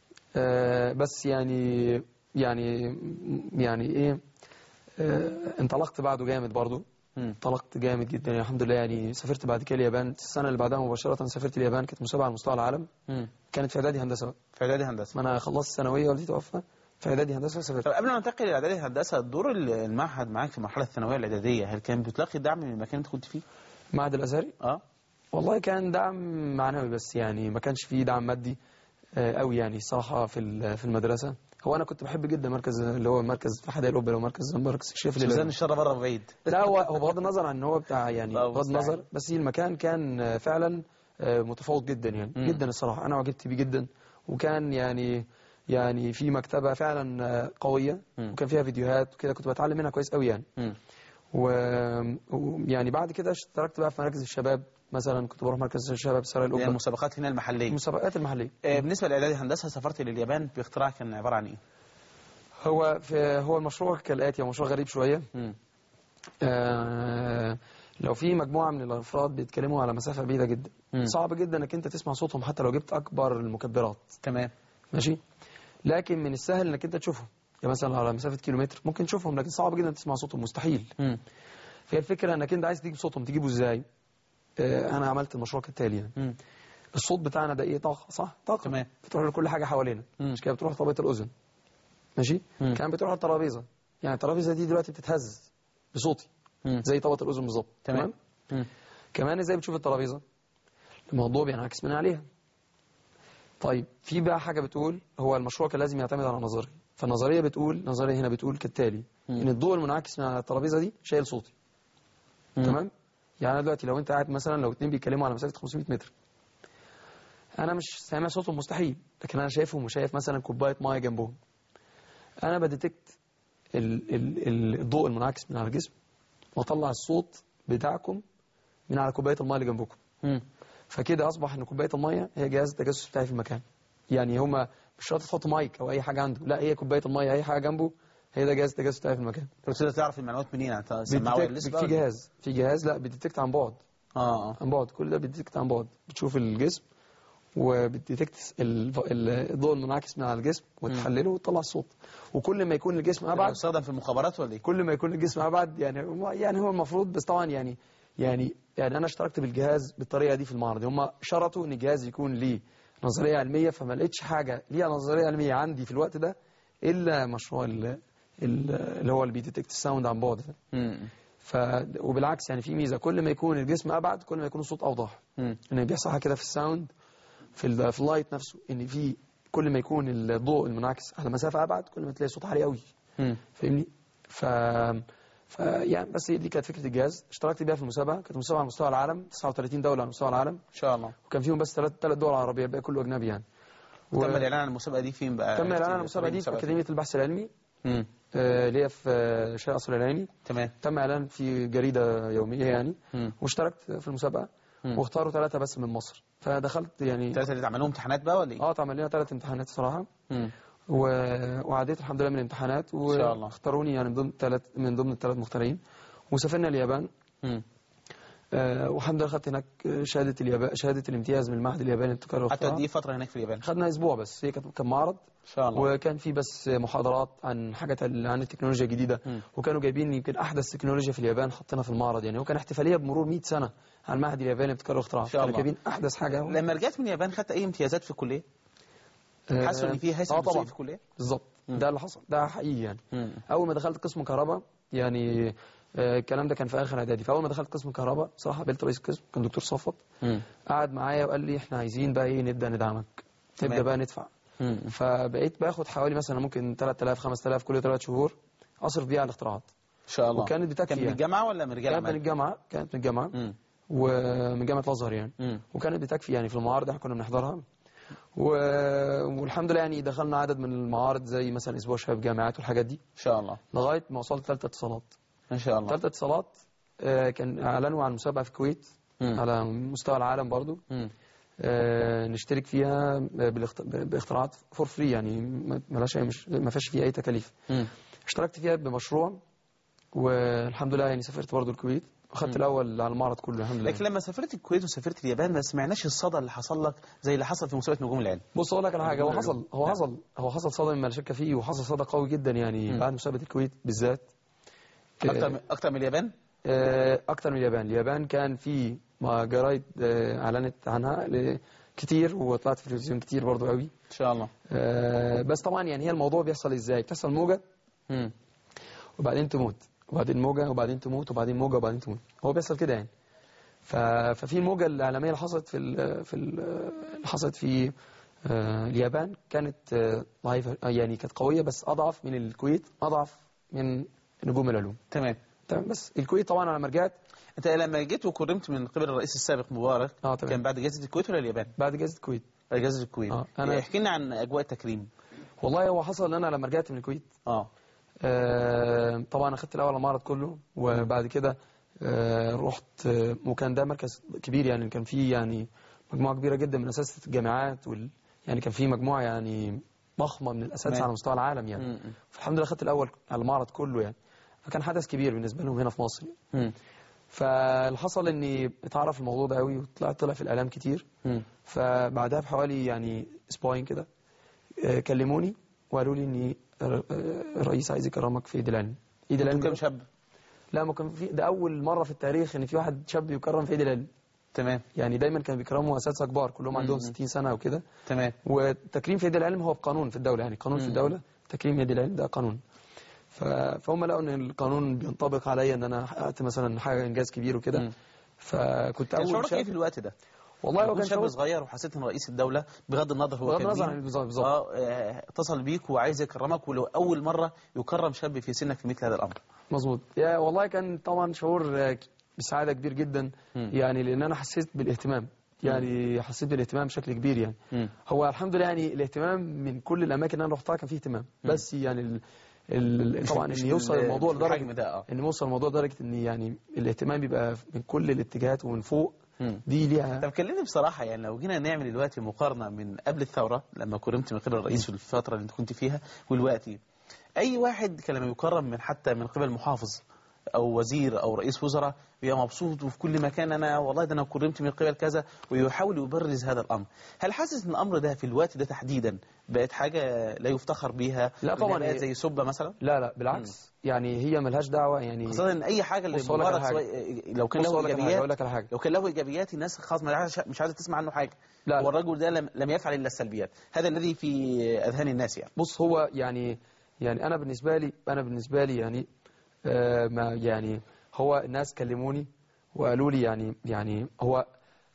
آه بس يعني يعني يعني ايه آه انطلقت بعده جامد برضو مم. انطلقت جامد جدا يعني الحمد لله يعني سافرت بعد كده اليابان السنة اللي بعدها مباشرة سافرت اليابان كانت مسابقة على مستوى العالم مم. كانت في إعدادي هندسة بقى. في اعدادي هندسه ما أنا خلصت ثانوية والدي توفى في إعدادي هندسة طب سافرت قبل ما ننتقل الى اعدادي هندسه دور ال- المعهد معاك في المرحله الثانويه الاعداديه هل كان بتلاقي دعم من المكان اللي انت كنت فيه؟ معهد الأزهري اه والله كان دعم معنوي بس يعني ما كانش فيه دعم مادي آه، قوي يعني الصراحة في ال- في المدرسة هو أنا كنت بحب جدا مركز اللي هو مركز في حدائق الأوبرا ومركز مركز الشيخ ميزان الإلهي الشر بره بعيد لا هو هو بغض النظر عن ان هو بتاع يعني لا، بغض مستحيل. النظر بس المكان كان آه، فعلا آه، متفوق جدا يعني مم. جدا الصراحة أنا عجبت بيه جدا وكان يعني يعني في مكتبة فعلا آه، قوية مم. وكان فيها فيديوهات وكده كنت بتعلم منها كويس قوي يعني مم. و- ويعني بعد كده اشتركت بقى في مراكز الشباب مثلا كنت بروح مركز الشباب سراي اللي هي الأوبرا المسابقات هنا المحليه المسابقات المحلية آه، بالنسبه لاعدادي هندسه سافرت لليابان باختراع كان عباره عن ايه؟ هو في هو المشروع كالآتي هو مشروع غريب شوية مم. آه لو في مجموعة من الأفراد بيتكلموا على مسافة بعيدة جدا مم. صعب جدا انك انت تسمع صوتهم حتى لو جبت أكبر المكبرات تمام ماشي لكن من السهل انك انت تشوفهم يعني مثلا على مسافة كيلومتر ممكن تشوفهم لكن صعب جدا تسمع صوتهم مستحيل مم. فهي الفكرة انك انت عايز تجيب صوتهم تجيبه ازاي آه انا عملت المشروع كالتالي يعني مم. الصوت بتاعنا ده ايه طاقة صح طاقة تمام. بتروح لكل حاجة حوالينا مم. مش كده بتروح طبقة الأذن ماشي مم. كان بتروح على الترابيزه يعني الترابيزه دي دلوقتي بتتهز بصوتي مم. زي طبقه الاذن بالظبط تمام مم. كمان ازاي بتشوف الترابيزه الموضوع بينعكس من عليها طيب في بقى حاجه بتقول هو المشروع كان لازم يعتمد على نظريه فالنظريه بتقول النظريه هنا بتقول كالتالي مم. ان الضوء المنعكس من على الترابيزه دي شايل صوتي مم. تمام يعني أنا دلوقتي لو انت قاعد مثلا لو اتنين بيتكلموا على مسافه 500 متر انا مش سامع صوتهم مستحيل لكن انا شايفهم وشايف مثلا كوبايه ميه جنبهم انا بديتكت ال ال ال الضوء المنعكس من على الجسم واطلع الصوت بتاعكم من على كوبايه الميه اللي جنبكم مم. فكده اصبح ان كوبايه الميه هي جهاز التجسس بتاعي في المكان يعني هما مش شرط تحط مايك او اي حاجه عنده لا هي كوبايه الميه اي حاجه جنبه هي ده جهاز التجسس بتاعي في المكان طب تقدر تعرف المعلومات منين انت سماعه وايرلس بيديتكت- بقى في ولا إيه؟ جهاز في جهاز لا بيديتكت عن بعد اه اه عن بعد كل ده بيديتكت عن بعد بتشوف الجسم وبتديتكت ال- ال- الضوء المنعكس من على الجسم وتحلله وتطلع الصوت وكل ما يكون الجسم ابعد بيستخدم في المخابرات ولا ايه؟ كل ما يكون الجسم ابعد يعني هو يعني هو المفروض بس طبعا يعني يعني يعني انا اشتركت بالجهاز بالطريقه دي في المعرض هم شرطوا ان الجهاز يكون ليه نظريه علميه فما لقيتش حاجه ليها نظريه علميه عندي في الوقت ده الا مشروع ال- ال- اللي هو اللي بيديتكت الساوند عن بعد ده مم. ف وبالعكس يعني في ميزه كل ما يكون الجسم ابعد كل ما يكون الصوت اوضح مم. ان بيحصل حاجه كده في الساوند في ال- في اللايت نفسه ان في كل ما يكون الضوء المنعكس على مسافه ابعد كل ما تلاقي صوت عالي قوي مم. فاهمني ف ف يعني بس هي دي كانت فكره الجهاز اشتركت بيها في المسابقه كانت مسابقه على مستوى العالم 39 دوله على مستوى العالم ان شاء الله وكان فيهم بس ثلاث ثلاث دول عربيه الباقي كله اجنبي يعني تم الاعلان عن المسابقه دي فين بقى؟ تم الاعلان عن في- المسابقه دي في المسابقة اكاديميه البحث العلمي مم. آه، اللي هي في آه، شارع قصر العيني تمام تم اعلان في جريده يوميه يعني مم. واشتركت في المسابقه مم. واختاروا ثلاثه بس من مصر فدخلت يعني الثلاثه اللي اتعمل لهم امتحانات بقى ولا ايه؟ اه اتعمل لنا ثلاث امتحانات صراحه مم. و... وعديت الحمد لله من الامتحانات شاء الله. واختاروني يعني من ضمن ثلاث من ضمن الثلاث مختارين وسافرنا اليابان مم. آه والحمد لله خدت هناك شهاده اليابان شهاده الامتياز من المعهد الياباني للابتكار قعدت قد والاختراع ايه فتره هناك في اليابان؟ خدنا اسبوع بس هي كانت كان معرض ان شاء الله وكان في بس محاضرات عن حاجات ال- عن التكنولوجيا الجديده مم. وكانوا جايبين يمكن احدث تكنولوجيا في اليابان حاطينها في المعرض يعني هو كان احتفاليه بمرور 100 سنه على المعهد الياباني للابتكار والاختراع شاء كانوا الله. جايبين احدث حاجه لما رجعت من اليابان خدت اي امتيازات في الكليه؟ آه، حاسس ان في هيثم اه دسوقي طبعا في الكليه؟ بالظبط مم. ده اللي حصل ده حقيقي يعني مم. اول ما دخلت قسم كهرباء يعني آه، الكلام ده كان في اخر اعدادي فاول ما دخلت قسم كهرباء صراحه قابلت رئيس القسم كان دكتور صفوت مم. قعد معايا وقال لي احنا عايزين بقى ايه نبدا ندعمك تمام. نبدا بقى ندفع مم. فبقيت باخد حوالي مثلا ممكن 3000 5000 كل ثلاث شهور اصرف بيها على الاختراعات ان شاء الله وكانت بتكفي كان من يعني. الجامعه ولا من رجال كانت من اعمال؟ الجامعه كانت من الجامعه مم. ومن جامعه الازهر يعني مم. وكانت بتكفي يعني في المعارض احنا كنا بنحضرها و... والحمد لله يعني دخلنا عدد من المعارض زي مثلا اسبوع شباب جامعات والحاجات دي ان شاء الله لغايه ما وصلت ثالثه اتصالات ان شاء الله ثالثه اتصالات آه، كان اعلنوا عن مسابقه في الكويت مم. على مستوى العالم برضو مم. آه، نشترك فيها بالاخت- باختراعات فور فري يعني ما ما لهاش أي مش ما فيهاش فيها اي تكاليف مم. اشتركت فيها بمشروع والحمد لله يعني سافرت برضو الكويت واخدت الاول على المعرض كله الحمد لله لكن لما سافرت الكويت وسافرت اليابان ما سمعناش الصدى اللي حصل لك زي اللي حصل في مسابقه نجوم العلم بص اقول لك على حاجه هو نعم. حصل هو حصل هو حصل صدى ما لا شك فيه وحصل صدى قوي جدا يعني مم. بعد مسابقه الكويت بالذات اكتر من اكتر من اليابان آه، اكتر من اليابان اليابان كان في ما جرايد آه، اعلنت عنها ل- كتير وطلعت في التلفزيون كتير برضو قوي ان شاء الله آه، بس طبعا يعني هي الموضوع بيحصل ازاي بتحصل موجه مم. وبعدين تموت وبعدين موجه وبعدين تموت وبعدين موجه وبعدين تموت هو بيحصل كده يعني ف- ففي الموجه الاعلاميه اللي حصلت في ال في ال اللي حصلت في آه، اليابان كانت آه، ضعيفه آه، يعني كانت قويه بس اضعف من الكويت اضعف من نجوم العلوم تمام تمام بس الكويت طبعا على ما رجعت انت لما جيت وكرمت من قبل الرئيس السابق مبارك اه تمام كان بعد جائزه الكويت ولا اليابان؟ بعد جائزه الكويت بعد جائزه الكويت آه، أنا- احكي لنا عن اجواء التكريم والله هو حصل ان انا لما رجعت من الكويت اه آه، طبعا اخدت الاول المعرض كله وبعد كده آه، رحت آه، وكان ده مركز كبير يعني كان فيه يعني مجموعه كبيره جدا من اساتذه الجامعات وال يعني كان فيه مجموعه يعني ضخمه من الاساتذه تمام. على مستوى العالم يعني مم. فالحمد لله اخدت الاول على المعرض كله يعني فكان حدث كبير بالنسبه لهم هنا في مصر مم. فاللي حصل اني اتعرف الموضوع ده قوي وطلع طلع في الاعلام كتير مم. فبعدها بحوالي يعني اسبوعين كده آه، كلموني وقالوا لي ان آه، الرئيس عايز يكرمك في ايد العلم ايد انتوا العلم كام ده- شاب؟ لا ما كان في ده اول مره في التاريخ ان في واحد شاب يكرم في ايد العلم تمام يعني دايما كانوا بيكرموا اساتذه كبار كلهم عندهم مم. 60 سنه وكده تمام والتكريم في ايد العلم هو بقانون في الدوله يعني قانون في مم. الدوله تكريم يد العلم ده قانون ف- فهم لقوا ان القانون بينطبق عليا ان انا حققت مثلا حاجه انجاز كبير وكده مم. فكنت كان اول شعورك ايه شاب في الوقت ده؟ والله هو كنت كان شاب شعور صغير وحسيت ان رئيس الدوله بغض النظر هو بغض كان النظر مين، عن بالظبط بالظبط اه آه، اتصل بيك وعايز يكرمك ولو اول مره يكرم شاب في سنك في مثل هذا الامر مظبوط يا والله كان طبعا شعور آه، بسعاده كبير جدا مم. يعني لان انا حسيت بالاهتمام يعني حسيت بالاهتمام بشكل كبير يعني مم. هو الحمد لله يعني الاهتمام من كل الاماكن اللي انا رحتها كان فيه اهتمام بس يعني ال... ال... طبعا مش ان يوصل بال- الموضوع مش بالحجم لدرجه ده اه ان يوصل الموضوع لدرجه ان يعني الاهتمام بيبقى من كل الاتجاهات ومن فوق مم. دي ليها طب كلمني بصراحة يعني لو جينا نعمل دلوقتي مقارنة من قبل الثورة لما كرمت من قبل الرئيس في الفترة اللي انت كنت فيها والوقتي أي واحد كان لما يكرم من حتى من قبل محافظ أو وزير أو رئيس وزراء بيبقى مبسوط وفي كل مكان أنا والله ده أنا كرمت من قبل كذا ويحاول يبرز هذا الأمر هل حاسس إن الأمر ده في الوقت ده تحديدا بقت حاجة لا يفتخر بيها لا طبعاً بقت هي- زي سبة مثلا لا لا بالعكس يعني هي ملهاش دعوه يعني خاصة إن أي حاجة اللي بص أقول لك على مبارك حاجة. سواء لو كان بص له أقول لك على حاجة، إيجابيات أقول لك على حاجه لو كان له ايجابيات الناس خلاص ما عايزة- مش عايزه تسمع عنه حاجه لا، هو لا. الرجل ده لم, لم يفعل الا السلبيات هذا الذي في اذهان الناس يعني بص هو يعني يعني انا بالنسبه لي انا بالنسبه لي يعني آه ما يعني هو الناس كلموني وقالوا لي يعني يعني هو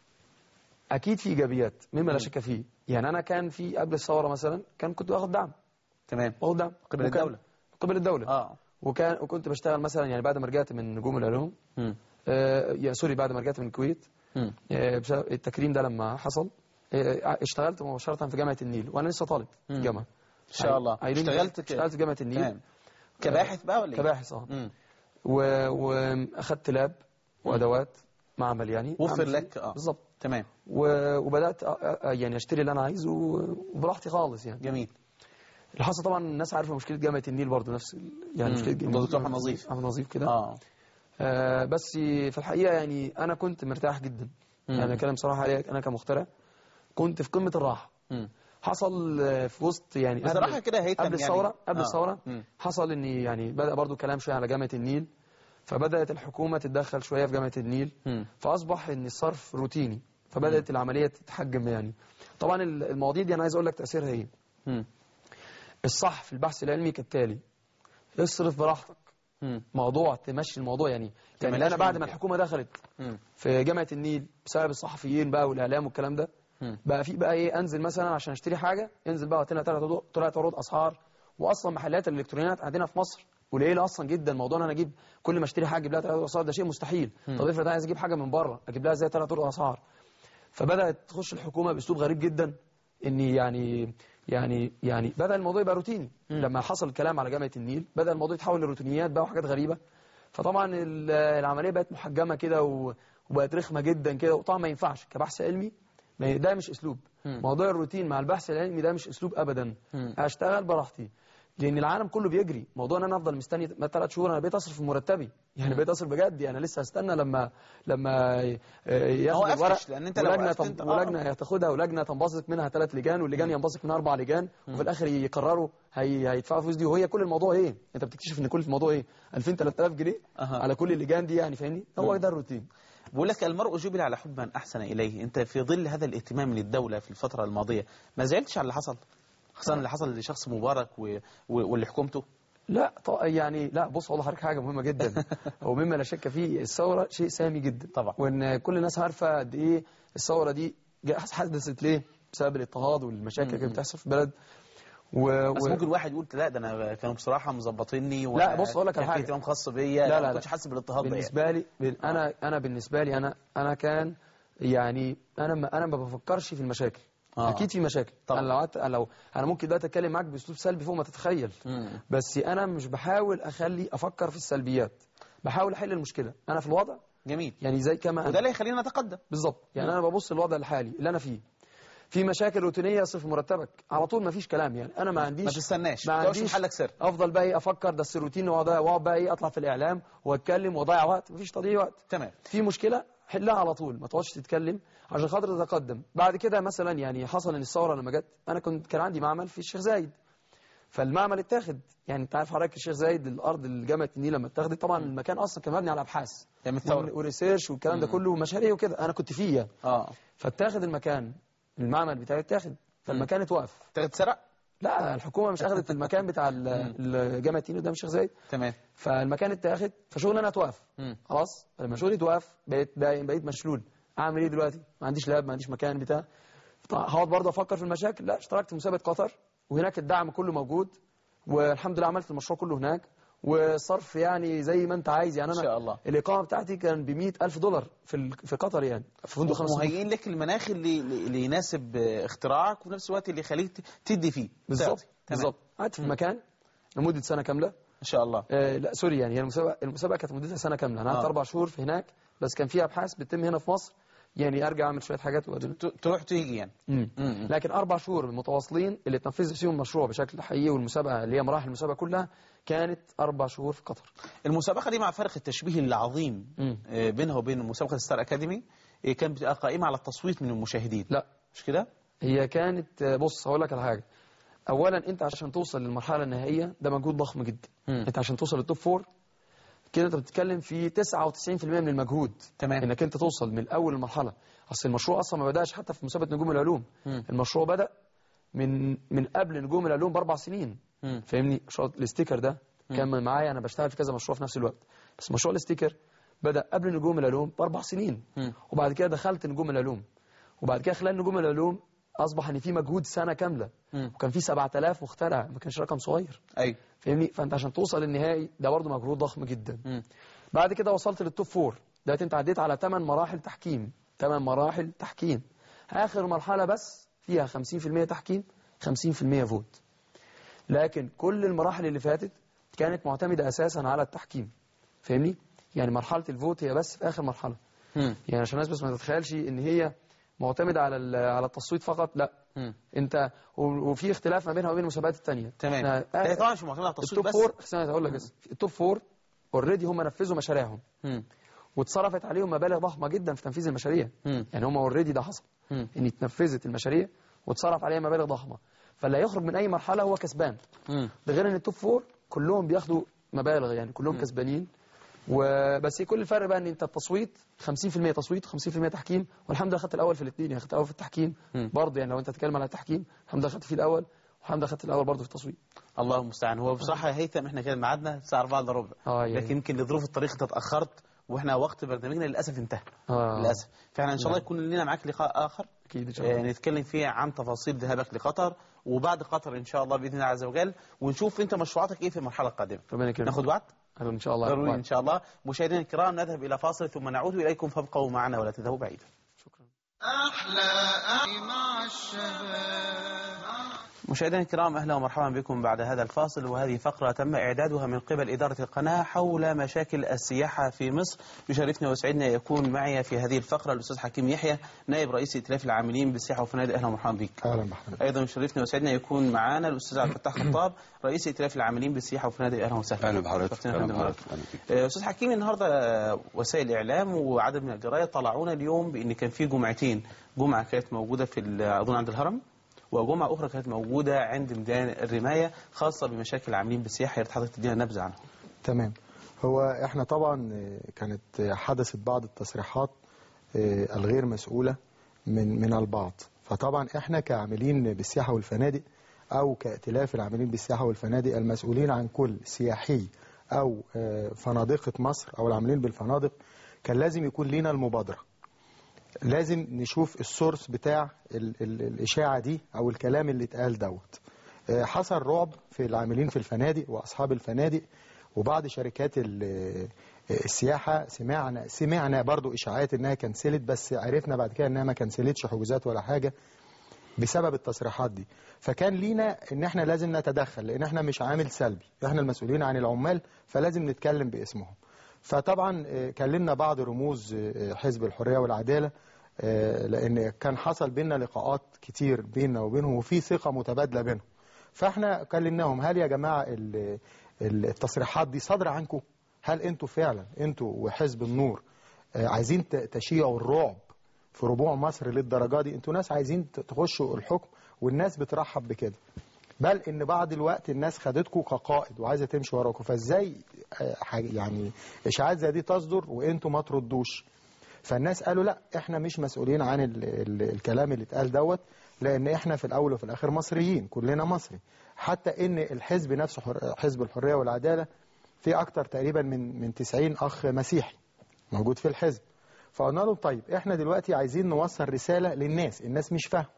اكيد في ايجابيات مما لا شك فيه يعني انا كان في قبل الثوره مثلا كان كنت باخد دعم تمام باخد دعم قبل وكان- الدولة. قبل الدوله اه وكان وكنت بشتغل مثلا يعني بعد ما رجعت من نجوم العلوم مم. آه يا سوري بعد ما رجعت من الكويت مم. آه، بسبب التكريم ده لما حصل آه، اشتغلت مباشره في جامعه النيل وانا لسه طالب في مم. الجامعه ان شاء الله عايزين- اشتغلت ك- اشتغلت في جامعه النيل تمام كباحث بقى ولا إيه؟ كباحث اه مم. و- واخدت لاب وادوات معمل يعني وفر أعمل فيه. لك، آه. بالظبط تمام و- وبدات أ- أ- يعني اشتري اللي انا عايزه وبراحتي خالص يعني جميل اللي حصل طبعا الناس عارفه مشكله جامعه النيل برضو نفس ال- يعني مم. مشكله دكتور أحمد نظيف. احمد نظيف كده اه آه بس في الحقيقه يعني انا كنت مرتاح جدا مم. يعني اتكلم صراحه عليك انا كمخترع كنت في قمه الراحه مم. حصل آه، في وسط يعني قبل- بصراحة كده هيثم قبل يعني- الثوره قبل آه. الثوره مم. حصل ان يعني بدا برضو كلام شويه على جامعه النيل فبدات الحكومه تتدخل شويه في جامعه النيل مم. فاصبح ان الصرف روتيني فبدات العمليه تتحجم يعني طبعا ال- المواضيع دي انا عايز اقول لك تاثيرها ايه مم. الصح في البحث العلمي كالتالي اصرف براحتك مم. موضوع تمشي الموضوع يعني يعني تملاش انا بعد من ما كده. الحكومه دخلت مم. في جامعه النيل بسبب الصحفيين بقى والاعلام والكلام ده مم. بقى في بقى ايه انزل مثلا عشان اشتري حاجه انزل بقى طلع طلعت طلعت عروض اسعار واصلا محلات الالكترونيات عندنا في مصر قليله اصلا جدا موضوع ان انا اجيب كل ما اشتري حاجه اجيب لها ثلاث عروض اسعار ده شيء مستحيل طب افرض انا عايز اجيب حاجه من بره اجيب لها ازاي ثلاث عروض اسعار فبدات تخش الحكومه باسلوب غريب جدا ان يعني يعني يعني بدا الموضوع يبقى روتيني لما حصل الكلام على جامعه النيل بدا الموضوع يتحول لروتينيات بقى وحاجات غريبه فطبعا ال- العمليه بقت محجمه كده و- وبقت رخمه جدا كده وطبعا ما ينفعش كبحث علمي ما- ده مش اسلوب موضوع الروتين مع البحث العلمي ده مش اسلوب ابدا مم. اشتغل براحتي لان العالم كله بيجري موضوع ان انا افضل مستني ثلاث شهور انا بقيت اصرف في مرتبي يعني بقيت اصرف بجد يعني لسه هستنى لما لما ي- ياخد هو الورق أفكش، لأن أنت لو ولجنه وقفت تم- أنت- آه. ولجنه هتاخدها ولجنه تنبثق منها ثلاث لجان واللجان ينبثق منها اربع لجان وفي الاخر يقرروا هي هيدفعوا فلوس دي وهي كل الموضوع ايه انت بتكتشف ان كل الموضوع ايه 2000 3000 جنيه أها. على كل اللجان دي يعني فاهمني هو ده الروتين بقول لك المرء جبل على حب من احسن اليه انت في ظل هذا الاهتمام للدوله في الفتره الماضيه ما زعلتش على اللي حصل خاصه اللي حصل لشخص مبارك و... و... واللي حكومته لا ط- يعني لا بص والله حضرتك حاجه مهمه جدا ومما لا شك فيه الثوره شيء سامي جدا طبعا. وان كل الناس عارفه قد ايه الثوره دي جا- حدثت ليه بسبب الاضطهاد والمشاكل اللي كانت بتحصل في البلد و... بس و... ممكن واحد يقول لا ده انا كانوا بصراحه مظبطيني و... لا، بص أقول لك على كان في حاجة. اهتمام خاص بيا لا، ما لا، كنتش لا. حاسس بالاضطهاد ده يعني. بالنسبه لي بال- انا انا بالنسبه لي انا انا كان يعني انا ما انا ما بفكرش في المشاكل آه. اكيد في مشاكل طبعا. انا لو قعدت أنا لو انا ممكن دلوقتي اتكلم معاك باسلوب سلبي فوق ما تتخيل مم. بس انا مش بحاول اخلي افكر في السلبيات بحاول احل المشكله انا في الوضع جميل يعني زي كما وده أنا. اللي يخلينا نتقدم بالظبط يعني انا ببص للوضع الحالي اللي انا فيه في مشاكل روتينيه صرف مرتبك على طول ما فيش كلام يعني انا ما عنديش ما تستناش ما ما تقعدش عنديش محلك سر افضل بقى ايه افكر ده الروتين واقعد واقعد بقى ايه اطلع في الاعلام واتكلم واضيع وقت مفيش تضييع وقت تمام في مشكله حلها على طول ما تقعدش تتكلم عشان خاطر تتقدم بعد كده مثلا يعني حصل ان الثوره لما جت انا كنت كان عندي معمل في الشيخ زايد فالمعمل اتاخد يعني انت عارف حضرتك الشيخ زايد الارض الجامعه النيل لما اتاخدت طبعا المكان اصلا كان مبني على ابحاث يعني من الثورة. وريسيرش والكلام ده كله ومشاريع وكده انا كنت فيه يعني اه فاتاخد المكان المعمل بتاعي اتاخد فالمكان اتوقف انت اتسرق لا الحكومه مش اخذت المكان بتاع ال- ال- جامعه تينو ده مش شيخ زايد تمام فالمكان اتاخد فشغلي انا اتوقف مم. خلاص لما شغلي اتوقف بقيت بقيت بقيت مشلول اعمل ايه دلوقتي ما عنديش لاب ما عنديش مكان بتاع طيب هقعد برضه افكر في المشاكل لا اشتركت في مسابقه قطر وهناك الدعم كله موجود والحمد لله عملت المشروع كله هناك والصرف يعني زي ما انت عايز يعني انا إن شاء الله. الاقامه بتاعتي كان ب ألف دولار في ال- في قطر يعني في فندق خمس نجوم. مهيئين لك المناخ اللي اللي يناسب اختراعك وفي نفس الوقت اللي يخليك ت- تدي فيه بالظبط تعطي. تمام. بالظبط قعدت في المكان لمده سنه كامله ان شاء الله آه لا سوري يعني هي المسابقه المسابقه كانت مدتها سنه كامله انا قعدت آه. اربع شهور في هناك بس كان في ابحاث بتتم هنا في مصر يعني ارجع اعمل شويه حاجات وأرجع. ت- تروح تيجي يعني مم. مم. لكن اربع شهور متواصلين اللي تنفذ فيهم المشروع بشكل حقيقي والمسابقه اللي هي مراحل المسابقه كلها كانت اربع شهور في قطر المسابقه دي مع فرق التشبيه العظيم مم. آه، بينها وبين مسابقه ستار اكاديمي آه، كانت بتبقى قائمه على التصويت من المشاهدين لا مش كده هي كانت آه، بص هقول لك على حاجه اولا انت عشان توصل للمرحله النهائيه ده مجهود ضخم جدا مم. انت عشان توصل للتوب فور كده انت بتتكلم في 99% من المجهود تمام. انك انت توصل من اول المرحله اصل المشروع اصلا ما بداش حتى في مسابقه نجوم العلوم مم. المشروع بدا من من قبل نجوم العلوم باربع سنين مم. فاهمني مشروع الاستيكر ده كان معايا انا بشتغل في كذا مشروع في نفس الوقت بس مشروع الاستيكر بدا قبل نجوم العلوم باربع سنين مم. وبعد كده دخلت نجوم العلوم وبعد كده خلال نجوم العلوم اصبح ان في مجهود سنه كامله مم. وكان في 7000 مخترع ما كانش رقم صغير ايوه فاهمني فانت عشان توصل للنهائي ده برضه مجهود ضخم جدا مم. بعد كده وصلت للتوب فور دلوقتي انت عديت على 8 مراحل تحكيم 8 مراحل تحكيم اخر مرحله بس فيها 50% تحكيم 50% فوت لكن كل المراحل اللي فاتت كانت معتمده اساسا على التحكيم فاهمني يعني مرحله الفوت هي بس في اخر مرحله مم. يعني عشان الناس بس ما تتخيلش ان هي معتمده على ال- على التصويت فقط لا مم. انت و- وفي اختلاف ما بينها وبين المسابقات الثانيه تمام احنا هي طبعا مش معتمده على التصويت التوب بس فور استنى اقول لك بس التوب فور اوريدي هم نفذوا مشاريعهم مم. واتصرفت عليهم مبالغ ضخمه جدا في تنفيذ المشاريع مم. يعني هم اوريدي ده حصل مم. ان اتنفذت المشاريع واتصرف عليها مبالغ ضخمه فاللي هيخرج من اي مرحله هو كسبان مم. ده غير ان التوب فور كلهم بياخدوا مبالغ يعني كلهم كسبانين وبس كل الفرق بقى ان انت التصويت 50% تصويت و50% تحكيم والحمد لله خدت الاول في الاثنين يعني خدت الاول في التحكيم مم. برضه يعني لو انت تتكلم على التحكيم الحمد لله خدت فيه الاول والحمد لله خدت الاول برضه في التصويت الله المستعان هو بصراحه يا هيثم احنا كده ميعادنا الساعه 4 الا ربع اه يعني. لكن يمكن لظروف الطريق انت اتاخرت واحنا وقت برنامجنا للاسف انتهى آه. للاسف فاحنا ان شاء الله يكون لنا معاك لقاء اخر اكيد ان شاء آه، الله نتكلم فيه عن تفاصيل ذهابك لقطر وبعد قطر ان شاء الله باذن الله عز وجل ونشوف انت مشروعاتك ايه في المرحله القادمه ربنا يكرمك ناخد وقت أهلا ان شاء الله ضروري ان شاء الله مشاهدينا الكرام نذهب الى فاصل ثم نعود اليكم فابقوا معنا ولا تذهبوا بعيدا شكرا أحلى أحلى مع الشباب مشاهدينا الكرام اهلا ومرحبا بكم بعد هذا الفاصل وهذه فقره تم اعدادها من قبل اداره القناه حول مشاكل السياحه في مصر يشرفني ويسعدني ان يكون معي في هذه الفقره الاستاذ حكيم يحيى نائب رئيس ائتلاف العاملين بالسياحه والفنادق اهلا ومرحبا بك اهلا بحضرتك ايضا يشرفني ويسعدني ان يكون معنا الاستاذ عبد الفتاح خطاب رئيس ائتلاف العاملين بالسياحه والفنادق اهلا وسهلا اهلا بحضرتك شرفتنا يا اهلا فندم بحضرتك النهاردة. اهلا بيك آه، استاذ حكيم النهارده آه، وسائل الاعلام وعدد من الجرايد طلعونا اليوم بان كان في جمعتين جمعه كانت موجوده في ال- اظن عند الهرم وجمعه اخرى كانت موجوده عند ميدان الرمايه خاصه بمشاكل العاملين بالسياحه يا ريت حضرتك تدينا نبذه عنها تمام هو احنا طبعا آه، كانت آه، حدثت بعض التصريحات آه، الغير مسؤولة من من البعض فطبعا احنا كعاملين بالسياحة والفنادق او كائتلاف العاملين بالسياحة والفنادق المسؤولين عن كل سياحي او آه، فنادقة مصر او العاملين بالفنادق كان لازم يكون لينا المبادرة لازم نشوف السورس بتاع ال ال الإشاعة دي أو الكلام اللي اتقال دوت آه، حصل رعب في العاملين في الفنادق وأصحاب الفنادق وبعض شركات ال- آه، السياحة سمعنا سمعنا برضو إشاعات إنها كنسلت بس عرفنا بعد كده إنها ما كنسلتش حجوزات ولا حاجة بسبب التصريحات دي فكان لينا ان احنا لازم نتدخل لان احنا مش عامل سلبي احنا المسؤولين عن العمال فلازم نتكلم باسمهم فطبعا آه، كلمنا بعض رموز آه، حزب الحرية والعدالة آه، لان كان حصل بينا لقاءات كتير بيننا وبينهم وفي ثقة متبادلة بينهم فاحنا كلمناهم هل يا جماعة ال- ال- التصريحات دي صادرة عنكم هل انتوا فعلا انتوا وحزب النور آه، عايزين ت- تشيعوا الرعب في ربوع مصر للدرجة دي انتوا ناس عايزين ت- تخشوا الحكم والناس بترحب بكده بل ان بعض الوقت الناس خدتكم كقائد وعايزه تمشي وراكم فازاي آه، حاجة- يعني اشاعات زي دي تصدر وانتوا ما تردوش فالناس قالوا لا احنا مش مسؤولين عن ال ال الكلام اللي اتقال دوت لان احنا في الاول وفي الاخر مصريين كلنا مصري حتى ان الحزب نفسه حر- حزب الحريه والعداله في اكتر تقريبا من من 90 اخ مسيحي موجود في الحزب فقلنا لهم طيب احنا دلوقتي عايزين نوصل رساله للناس الناس مش فاهمه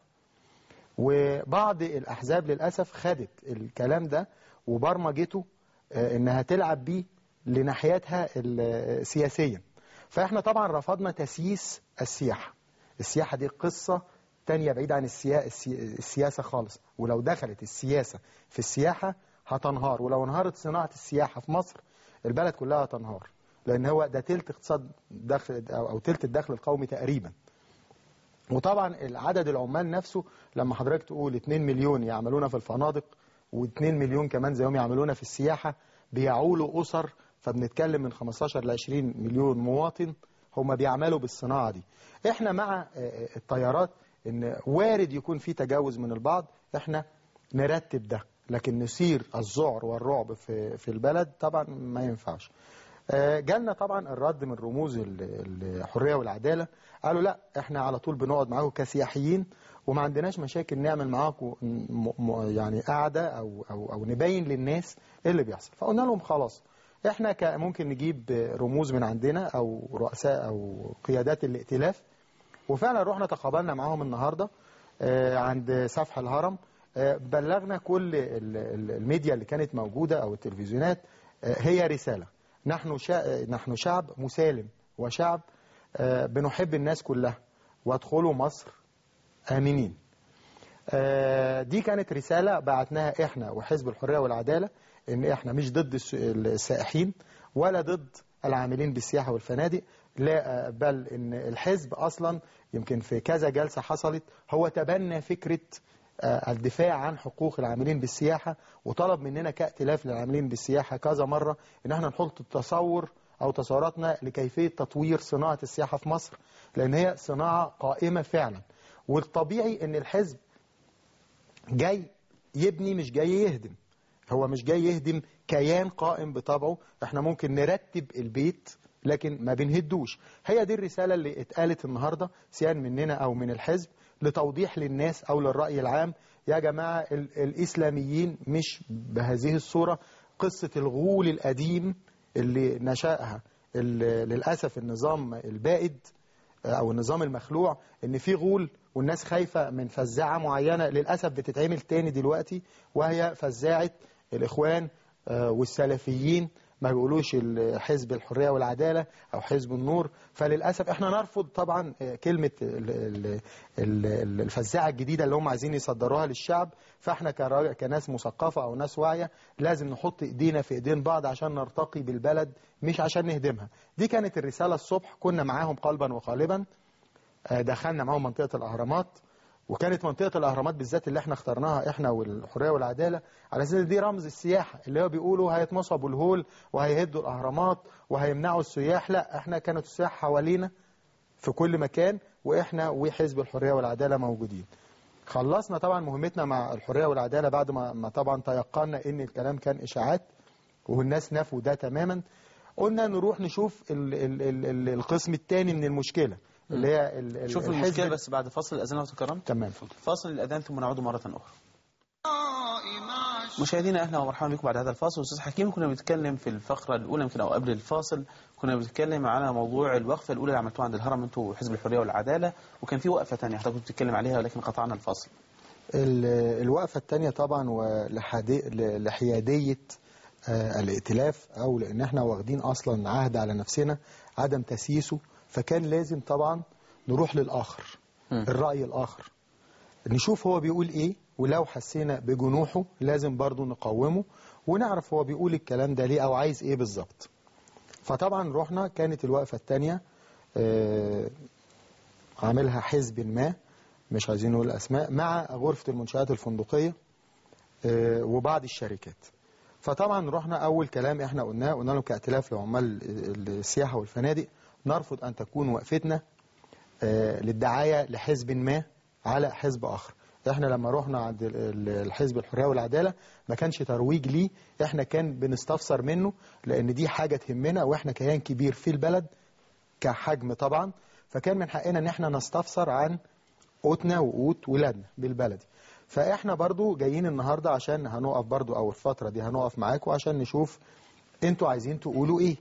وبعض الأحزاب للأسف خدت الكلام ده وبرمجته آه، إنها تلعب بيه لناحيتها السياسية فإحنا طبعا رفضنا تسييس السياحة السياحة دي قصة تانية بعيدة عن السيا... السي... السياسة خالص ولو دخلت السياسة في السياحة هتنهار ولو انهارت صناعة السياحة في مصر البلد كلها هتنهار لأن هو ده تلت اقتصاد دخل أو أو تلت الدخل القومي تقريبا وطبعا العدد العمال نفسه لما حضرتك تقول 2 مليون يعملون في الفنادق و2 مليون كمان زيهم يعملون في السياحة بيعولوا أسر فبنتكلم من 15 ل 20 مليون مواطن هم بيعملوا بالصناعة دي احنا مع آه، آه، الطيارات ان وارد يكون في تجاوز من البعض احنا نرتب ده لكن نثير الذعر والرعب في في البلد طبعا ما ينفعش آه، جالنا طبعا الرد من رموز ال- الحريه والعداله قالوا لا احنا على طول بنقعد معاكم كسياحيين وما عندناش مشاكل نعمل معاكم م- م- يعني قعده او او او نبين للناس ايه اللي بيحصل فقلنا لهم خلاص احنا ك- ممكن نجيب رموز من عندنا او رؤساء او قيادات الائتلاف وفعلا رحنا تقابلنا معاهم النهارده آه، عند سفح الهرم آه، بلغنا كل ال- ال- الميديا اللي كانت موجوده او التلفزيونات آه، هي رساله نحن شا... نحن شعب مسالم وشعب آه، بنحب الناس كلها وادخلوا مصر امنين آه، دي كانت رسالة بعتناها احنا وحزب الحرية والعدالة ان احنا مش ضد الس- السائحين ولا ضد العاملين بالسياحة والفنادق لا آه، بل ان الحزب اصلا يمكن في كذا جلسة حصلت هو تبنى فكرة آه، الدفاع عن حقوق العاملين بالسياحة وطلب مننا كائتلاف للعاملين بالسياحة كذا مرة ان احنا نحط التصور او تصوراتنا لكيفية تطوير صناعة السياحة في مصر لان هي صناعة قائمة فعلا والطبيعي ان الحزب جاي يبني مش جاي يهدم هو مش جاي يهدم كيان قائم بطبعه احنا ممكن نرتب البيت لكن ما بنهدوش هي دي الرسالة اللي اتقالت النهاردة سواء مننا او من الحزب لتوضيح للناس او للرأي العام يا جماعة ال الاسلاميين مش بهذه الصورة قصة الغول القديم اللي نشأها ال- للأسف النظام البائد او النظام المخلوع ان في غول والناس خايفة من فزاعة معينة للأسف بتتعمل تاني دلوقتي وهي فزاعة الإخوان آه، والسلفيين ما بيقولوش ال- حزب الحرية والعدالة أو حزب النور فللأسف احنا نرفض طبعا آه، كلمة ال- ال- ال- الفزاعة الجديدة اللي هم عايزين يصدروها للشعب فاحنا كرا- كناس مثقفة أو ناس واعية لازم نحط إيدينا في إيدين بعض عشان نرتقي بالبلد مش عشان نهدمها دي كانت الرسالة الصبح كنا معاهم قلبا وقالبا آه، دخلنا معاهم منطقة الأهرامات وكانت منطقة الأهرامات بالذات اللي احنا اخترناها احنا والحرية والعدالة على أساس إن دي رمز السياحة اللي هو بيقولوا هيتمصوا أبو الهول وهيهدوا الأهرامات وهيمنعوا السياح لا احنا كانت السياح حوالينا في كل مكان واحنا وحزب الحرية والعدالة موجودين خلصنا طبعا مهمتنا مع الحرية والعدالة بعد ما, ما طبعا تيقنا ان الكلام كان اشاعات والناس نفوا ده تماما قلنا نروح نشوف ال ال ال ال القسم الثاني من المشكلة اللي هي ال- ال- شوف الحزب- المشكلة بس بعد فصل الأذان لو تكرمت تمام فاصل الأذان ثم نعود مرة أخرى مع مشاهدينا اهلا ومرحبا بكم بعد هذا الفاصل استاذ حكيم كنا بنتكلم في الفقره الاولى يمكن او قبل الفاصل كنا بنتكلم على موضوع الوقفه الاولى اللي عملتوها عند الهرم انتوا حزب الحريه والعداله وكان في وقفه ثانيه حضرتك كنت بتتكلم عليها ولكن قطعنا الفاصل ال- الوقفة الثانية طبعا ولحدي- ل- لحيادية آه، الائتلاف أو لأن احنا واخدين أصلا عهد على نفسنا عدم تسييسه فكان لازم طبعا نروح للآخر مم. الرأي الآخر نشوف هو بيقول إيه ولو حسينا بجنوحه لازم برضو نقومه ونعرف هو بيقول الكلام ده ليه أو عايز إيه بالظبط فطبعا رحنا كانت الوقفة الثانية آه، عاملها حزب ما مش عايزين نقول اسماء مع غرفه المنشات الفندقيه آه، وبعض الشركات فطبعا رحنا اول كلام احنا قلناه قلنا لهم كائتلاف لعمال السياحه والفنادق نرفض ان تكون وقفتنا آه، للدعايه لحزب ما على حزب اخر احنا لما رحنا عند ال- ال- الحزب الحريه والعداله ما كانش ترويج ليه احنا كان بنستفسر منه لان دي حاجه تهمنا واحنا كيان كبير في البلد كحجم طبعا فكان من حقنا ان احنا نستفسر عن قوتنا وقوت ولادنا بالبلدي فاحنا برضو جايين النهارده عشان هنقف برضو او الفتره دي هنقف معاكم عشان نشوف انتوا عايزين تقولوا ايه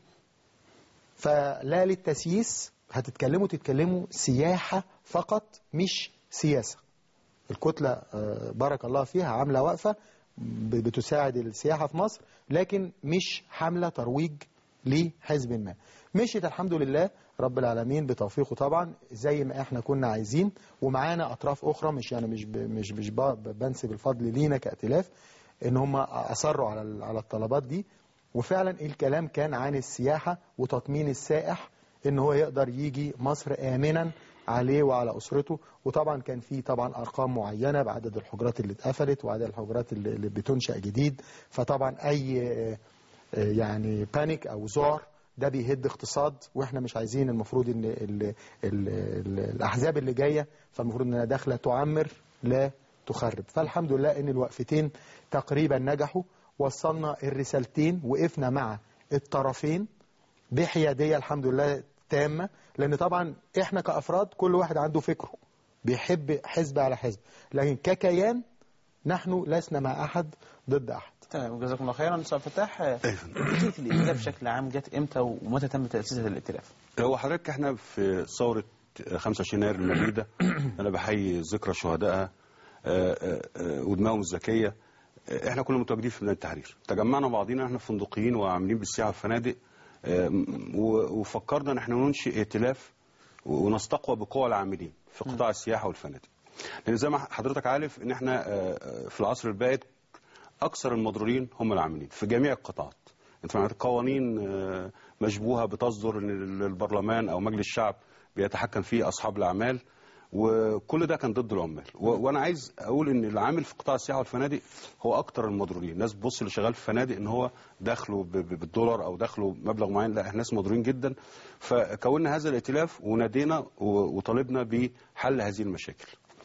فلا للتسييس هتتكلموا تتكلموا سياحه فقط مش سياسه الكتله آه، بارك الله فيها عامله وقفه ب- بتساعد السياحه في مصر لكن مش حمله ترويج لحزب ما مشيت الحمد لله رب العالمين بتوفيقه طبعا زي ما احنا كنا عايزين ومعانا اطراف اخرى مش يعني مش ب- مش مش ب- بنسب الفضل لينا كائتلاف ان هم اصروا على ال- على الطلبات دي وفعلا الكلام كان عن السياحه وتطمين السائح ان هو يقدر يجي مصر امنا عليه وعلى اسرته وطبعا كان في طبعا ارقام معينه بعدد الحجرات اللي اتقفلت وعدد الحجرات اللي اللي بتنشا جديد فطبعا اي آه، آه، يعني بانيك او ذعر ده بيهد اقتصاد واحنا مش عايزين المفروض ان ال ال ال الاحزاب اللي جايه فالمفروض انها داخله تعمر لا تخرب فالحمد لله ان الوقفتين تقريبا نجحوا وصلنا الرسالتين وقفنا مع الطرفين بحياديه الحمد لله تامه لان طبعا احنا كافراد كل واحد عنده فكره بيحب حزب على حزب لكن ككيان نحن لسنا مع احد ضد احد تمام جزاكم الله خيرا استاذ فتاح آه، بدايه الائتلاف بشكل عام جت امتى ومتى تم تاسيس الائتلاف؟ هو حضرتك احنا في ثورة 25 يناير المجيدة انا بحيي ذكرى شهدائها آه، آه، آه، ودماغهم الذكية آه، احنا كنا متواجدين في ميدان التحرير تجمعنا بعضينا احنا فندقيين وعاملين بالسياحة والفنادق آه، م- و- وفكرنا ان احنا ننشئ ائتلاف ونستقوى بقوى العاملين في قطاع السياحة والفنادق لان زي ما حضرتك عارف ان احنا آه، آه، في العصر البائد اكثر المضرورين هم العاملين في جميع القطاعات انت فاهم قوانين آه، مشبوهه بتصدر ان البرلمان او مجلس الشعب بيتحكم فيه اصحاب الاعمال وكل ده كان ضد العمال و- وانا عايز اقول ان العامل في قطاع السياحه والفنادق هو اكتر المضرورين الناس بتبص اللي شغال في فنادق ان هو دخله ب- ب- بالدولار او دخله مبلغ معين لا احنا ناس مضرورين جدا فكوننا هذا الائتلاف ونادينا و- وطالبنا بحل هذه المشاكل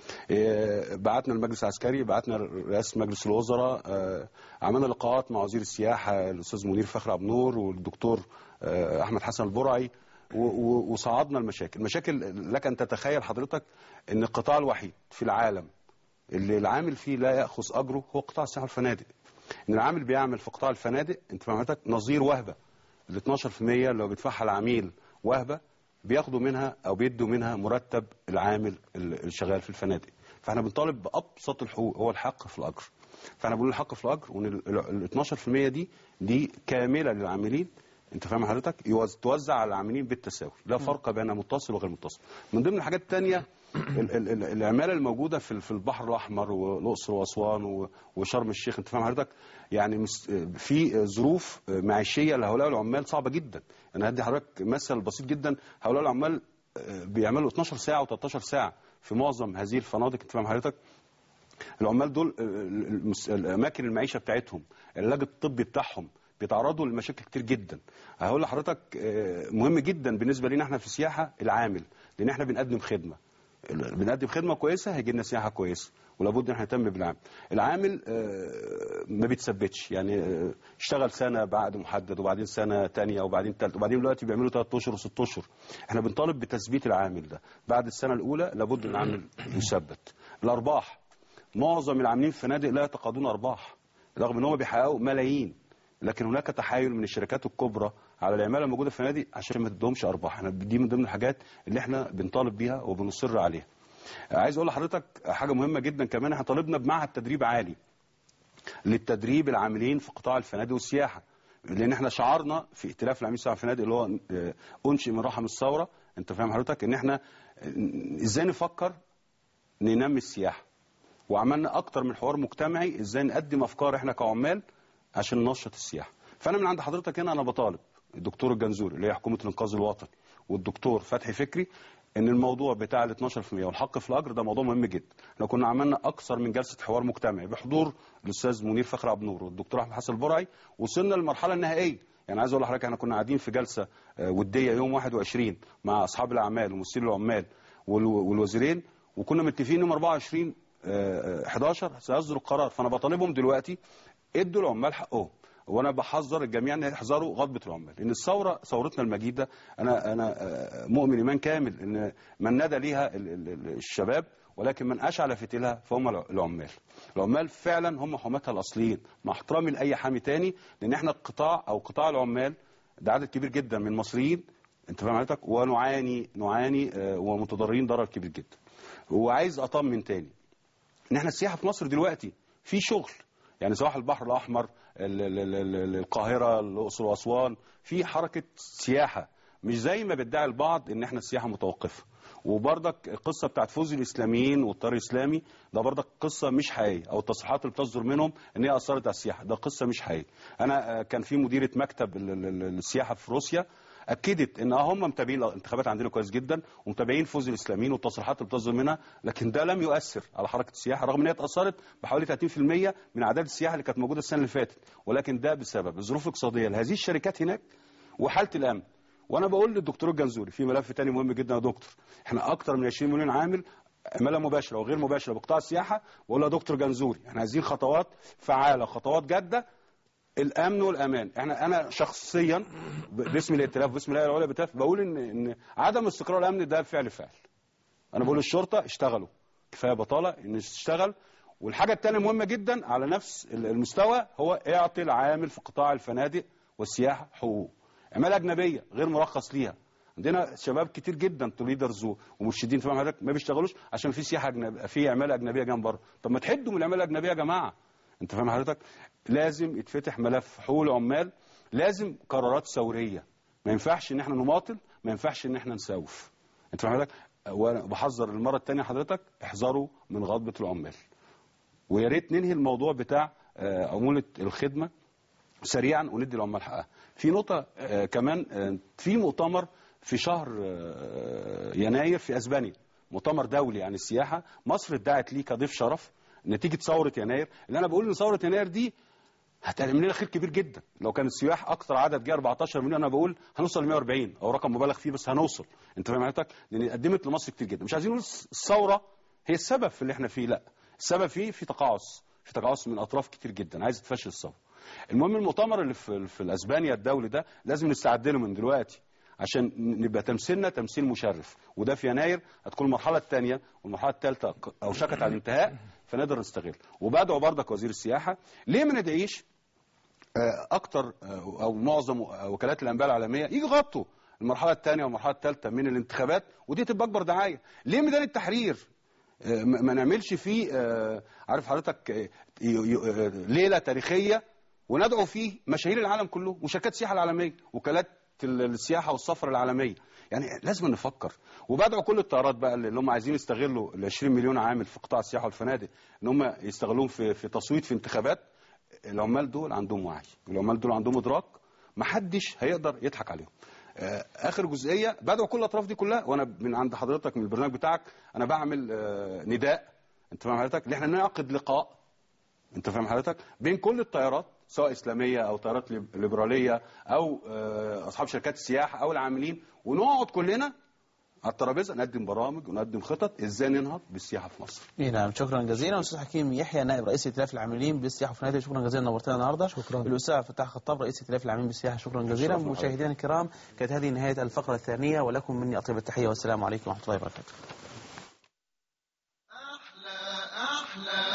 إيه، بعتنا المجلس العسكري بعتنا رئاسه مجلس الوزراء آه، عملنا لقاءات مع وزير السياحه الاستاذ منير فخر عبد النور والدكتور آه، احمد حسن البرعي و- و- وصعدنا المشاكل المشاكل لك ان تتخيل حضرتك ان القطاع الوحيد في العالم اللي العامل فيه لا ياخذ اجره هو قطاع السياحه والفنادق ان العامل بيعمل في قطاع الفنادق انت فهمتك نظير وهبه ال 12% اللي بيدفعها العميل وهبه بياخدوا منها او بيدوا منها مرتب العامل ال- الشغال في الفنادق فاحنا بنطالب بابسط الحقوق هو الحق في الاجر فاحنا بنقول الحق في الاجر وان ال- ال 12% دي دي كامله للعاملين انت فاهم حضرتك يوز- توزع على العاملين بالتساوي لا فرق بين متصل وغير متصل من ضمن الحاجات الثانيه ال- ال- ال- العماله الموجوده في ال- في البحر الاحمر والاقصر واسوان و- وشرم الشيخ انت فاهم حضرتك يعني مس- في ظروف معيشيه لهؤلاء العمال صعبه جدا انا هدي حضرتك مثل بسيط جدا هؤلاء العمال آه، بيعملوا 12 ساعه و13 ساعه في معظم هذه الفنادق انت فاهم حضرتك العمال دول آه، المس- الاماكن المعيشه بتاعتهم العلاج الطبي بتاعهم بيتعرضوا لمشاكل كتير جدا هقول لحضرتك آه، مهم جدا بالنسبه لنا احنا في السياحه العامل لان احنا بنقدم خدمه ال- بنقدم خدمه كويسه هيجي لنا سياحه كويسه ولابد ان احنا نهتم بالعامل العامل آه، ما بيتثبتش يعني آه، اشتغل سنه بعقد محدد وبعدين سنه تانية وبعدين ثالثه وبعدين دلوقتي بيعملوا ثلاث اشهر وست اشهر احنا بنطالب بتثبيت العامل ده بعد السنه الاولى لابد ان العامل يثبت الارباح معظم العاملين في فنادق لا يتقاضون ارباح رغم ان هم بيحققوا ملايين لكن هناك تحايل من الشركات الكبرى على العماله الموجوده في الفنادق عشان ما تدهمش ارباح احنا دي من ضمن الحاجات اللي احنا بنطالب بيها وبنصر عليها عايز اقول لحضرتك حاجه مهمه جدا كمان احنا طالبنا بمعهد تدريب عالي للتدريب العاملين في قطاع الفنادق والسياحه لان احنا شعارنا في ائتلاف العاملين في الفنادق اللي هو آه، انشئ من رحم الثوره انت فاهم حضرتك ان احنا آه، ازاي نفكر ننمي السياحه وعملنا اكتر من حوار مجتمعي ازاي نقدم افكار احنا كعمال عشان ننشط السياحه فانا من عند حضرتك هنا انا بطالب الدكتور الجنزوري اللي هي حكومه الانقاذ الوطني والدكتور فتحي فكري ان الموضوع بتاع ال 12% والحق في الاجر ده موضوع مهم جدا احنا كنا عملنا اكثر من جلسه حوار مجتمعي بحضور الاستاذ منير فخر عبد النور والدكتور احمد حسن البرعي وصلنا للمرحله النهائيه يعني عايز اقول لحضرتك احنا كنا قاعدين في جلسه آه، وديه يوم 21 مع اصحاب الاعمال وممثلي العمال والو- والوزيرين وكنا متفقين يوم 24 آه، آه، 11 سيصدر القرار فانا بطالبهم دلوقتي ادوا العمال حقهم وانا بحذر الجميع ان يحذروا غضبه العمال لان الثوره ثورتنا المجيده انا انا آه، مؤمن ايمان كامل ان من ندى ليها ال- ال- ال- الشباب ولكن من اشعل فتيلها فهم الع- العمال العمال فعلا هم حماتها الاصليين مع احترامي لاي حامي تاني لان احنا القطاع او قطاع العمال ده عدد كبير جدا من المصريين انت فاهم حضرتك ونعاني نعاني آه، ومتضررين ضرر كبير جدا وعايز اطمن تاني ان احنا السياحه في مصر دلوقتي في شغل يعني سواحل البحر الاحمر ال- ال- ال- ال- القاهره الاقصر واسوان في حركه سياحه مش زي ما بيدعي البعض ان احنا السياحه متوقفه وبرضك القصه بتاعت فوز الاسلاميين والطار الاسلامي ده برضك قصه مش حقيقيه او التصريحات اللي بتصدر منهم ان هي اثرت على السياحه ده قصه مش حقيقيه انا آه، كان في مديره مكتب ال- ال- ال- السياحه في روسيا اكدت ان اه هم متابعين الانتخابات عندنا كويس جدا ومتابعين فوز الاسلاميين والتصريحات اللي بتصدر منها لكن ده لم يؤثر على حركه السياحه رغم ان هي اتاثرت بحوالي 30% من اعداد السياحه اللي كانت موجوده السنه اللي فاتت ولكن ده بسبب الظروف الاقتصاديه لهذه الشركات هناك وحاله الامن وانا بقول للدكتور الجنزوري في ملف تاني مهم جدا يا دكتور احنا اكتر من 20 مليون عامل عماله مباشره وغير مباشره بقطاع السياحه بقول له يا دكتور جنزوري احنا عايزين خطوات فعاله خطوات جاده الامن والامان احنا انا شخصيا ب- باسم الائتلاف باسم الهيئه العليا بالائتلاف بقول ان ان عدم استقرار الامن ده فعل فعل انا بقول للشرطه اشتغلوا كفايه بطاله ان تشتغل والحاجه الثانيه مهمه جدا على نفس ال- المستوى هو اعطي العامل في قطاع الفنادق والسياحه حقوق عماله اجنبيه غير مرخص ليها عندنا شباب كتير جدا ليدرز ومرشدين في حضرتك ما بيشتغلوش عشان في سياحه أجنب... في عماله اجنبيه جنب بره طب ما تحدوا من العماله الاجنبيه يا جماعه انت فاهم حضرتك لازم يتفتح ملف حقوق العمال لازم قرارات ثوريه ما ينفعش ان احنا نماطل ما ينفعش ان احنا نساوف انت فاهم حضرتك وانا بحذر المره الثانيه حضرتك احذروا من غضبه العمال ويا ريت ننهي الموضوع بتاع آه، عموله الخدمه سريعا وندي العمال حقها في نقطه آه، كمان آه، في مؤتمر في شهر آه، يناير في اسبانيا مؤتمر دولي عن السياحه مصر ادعت ليه كضيف شرف نتيجه ثوره يناير اللي انا بقول ان ثوره يناير دي هتعمل لنا خير كبير جدا لو كان السياح اكتر عدد جه 14 مليون انا بقول هنوصل ل 140 او رقم مبالغ فيه بس هنوصل انت فاهم حضرتك لان قدمت لمصر كتير جدا مش عايزين نقول الثوره هي السبب في اللي احنا فيه لا السبب فيه في تقاعس في تقاعس من اطراف كتير جدا عايز تفشل الثوره المهم المؤتمر اللي في في الاسبانيا الدولي ده لازم نستعد له من دلوقتي عشان نبقى تمثيلنا تمثيل مشرف وده في يناير هتكون المرحله الثانيه والمرحله الثالثه اوشكت على الانتهاء فنقدر نستغل وبدعو بردك وزير السياحه ليه ما ندعيش آه، اكتر آه، او معظم وكالات الانباء العالميه يجي يغطوا المرحله الثانيه والمرحله الثالثه من الانتخابات ودي تبقى اكبر دعايه ليه ميدان التحرير آه، ما ما نعملش فيه آه، عارف حضرتك آه، ي- ي- آه، ليله تاريخيه وندعو فيه مشاهير العالم كله وشركات السياحه العالميه وكالات ال- السياحه والسفر العالميه يعني لازم نفكر وبدعو كل الطيارات بقى اللي هم عايزين يستغلوا ال 20 مليون عامل في قطاع السياحه والفنادق ان هم يستغلوهم في في تصويت في انتخابات العمال دول عندهم وعي العمال دول عندهم ادراك محدش هيقدر يضحك عليهم آه، اخر جزئيه بدعو كل الاطراف دي كلها وانا من عند حضرتك من البرنامج بتاعك انا بعمل آه، نداء انت فاهم حضرتك ان احنا نعقد لقاء انت فاهم حضرتك بين كل التيارات سواء اسلاميه او تيارات ليب- ليبراليه او آه، اصحاب شركات السياحه او العاملين ونقعد كلنا على الترابيزه نقدم برامج ونقدم خطط ازاي ننهض بالسياحه في مصر إيه نعم شكرا جزيلا استاذ حكيم يحيى نائب رئيس ائتلاف العاملين بالسياحه والفنادق شكرا جزيلا نورتنا النهارده شكرا. الاستاذ فتاح خطاب رئيس ائتلاف العاملين بالسياحه شكرا جزيلا شكرا. مشاهدينا الكرام كانت هذه نهايه الفقره الثانيه ولكم مني اطيب التحيه والسلام عليكم ورحمه الله وبركاته أحلى أحلى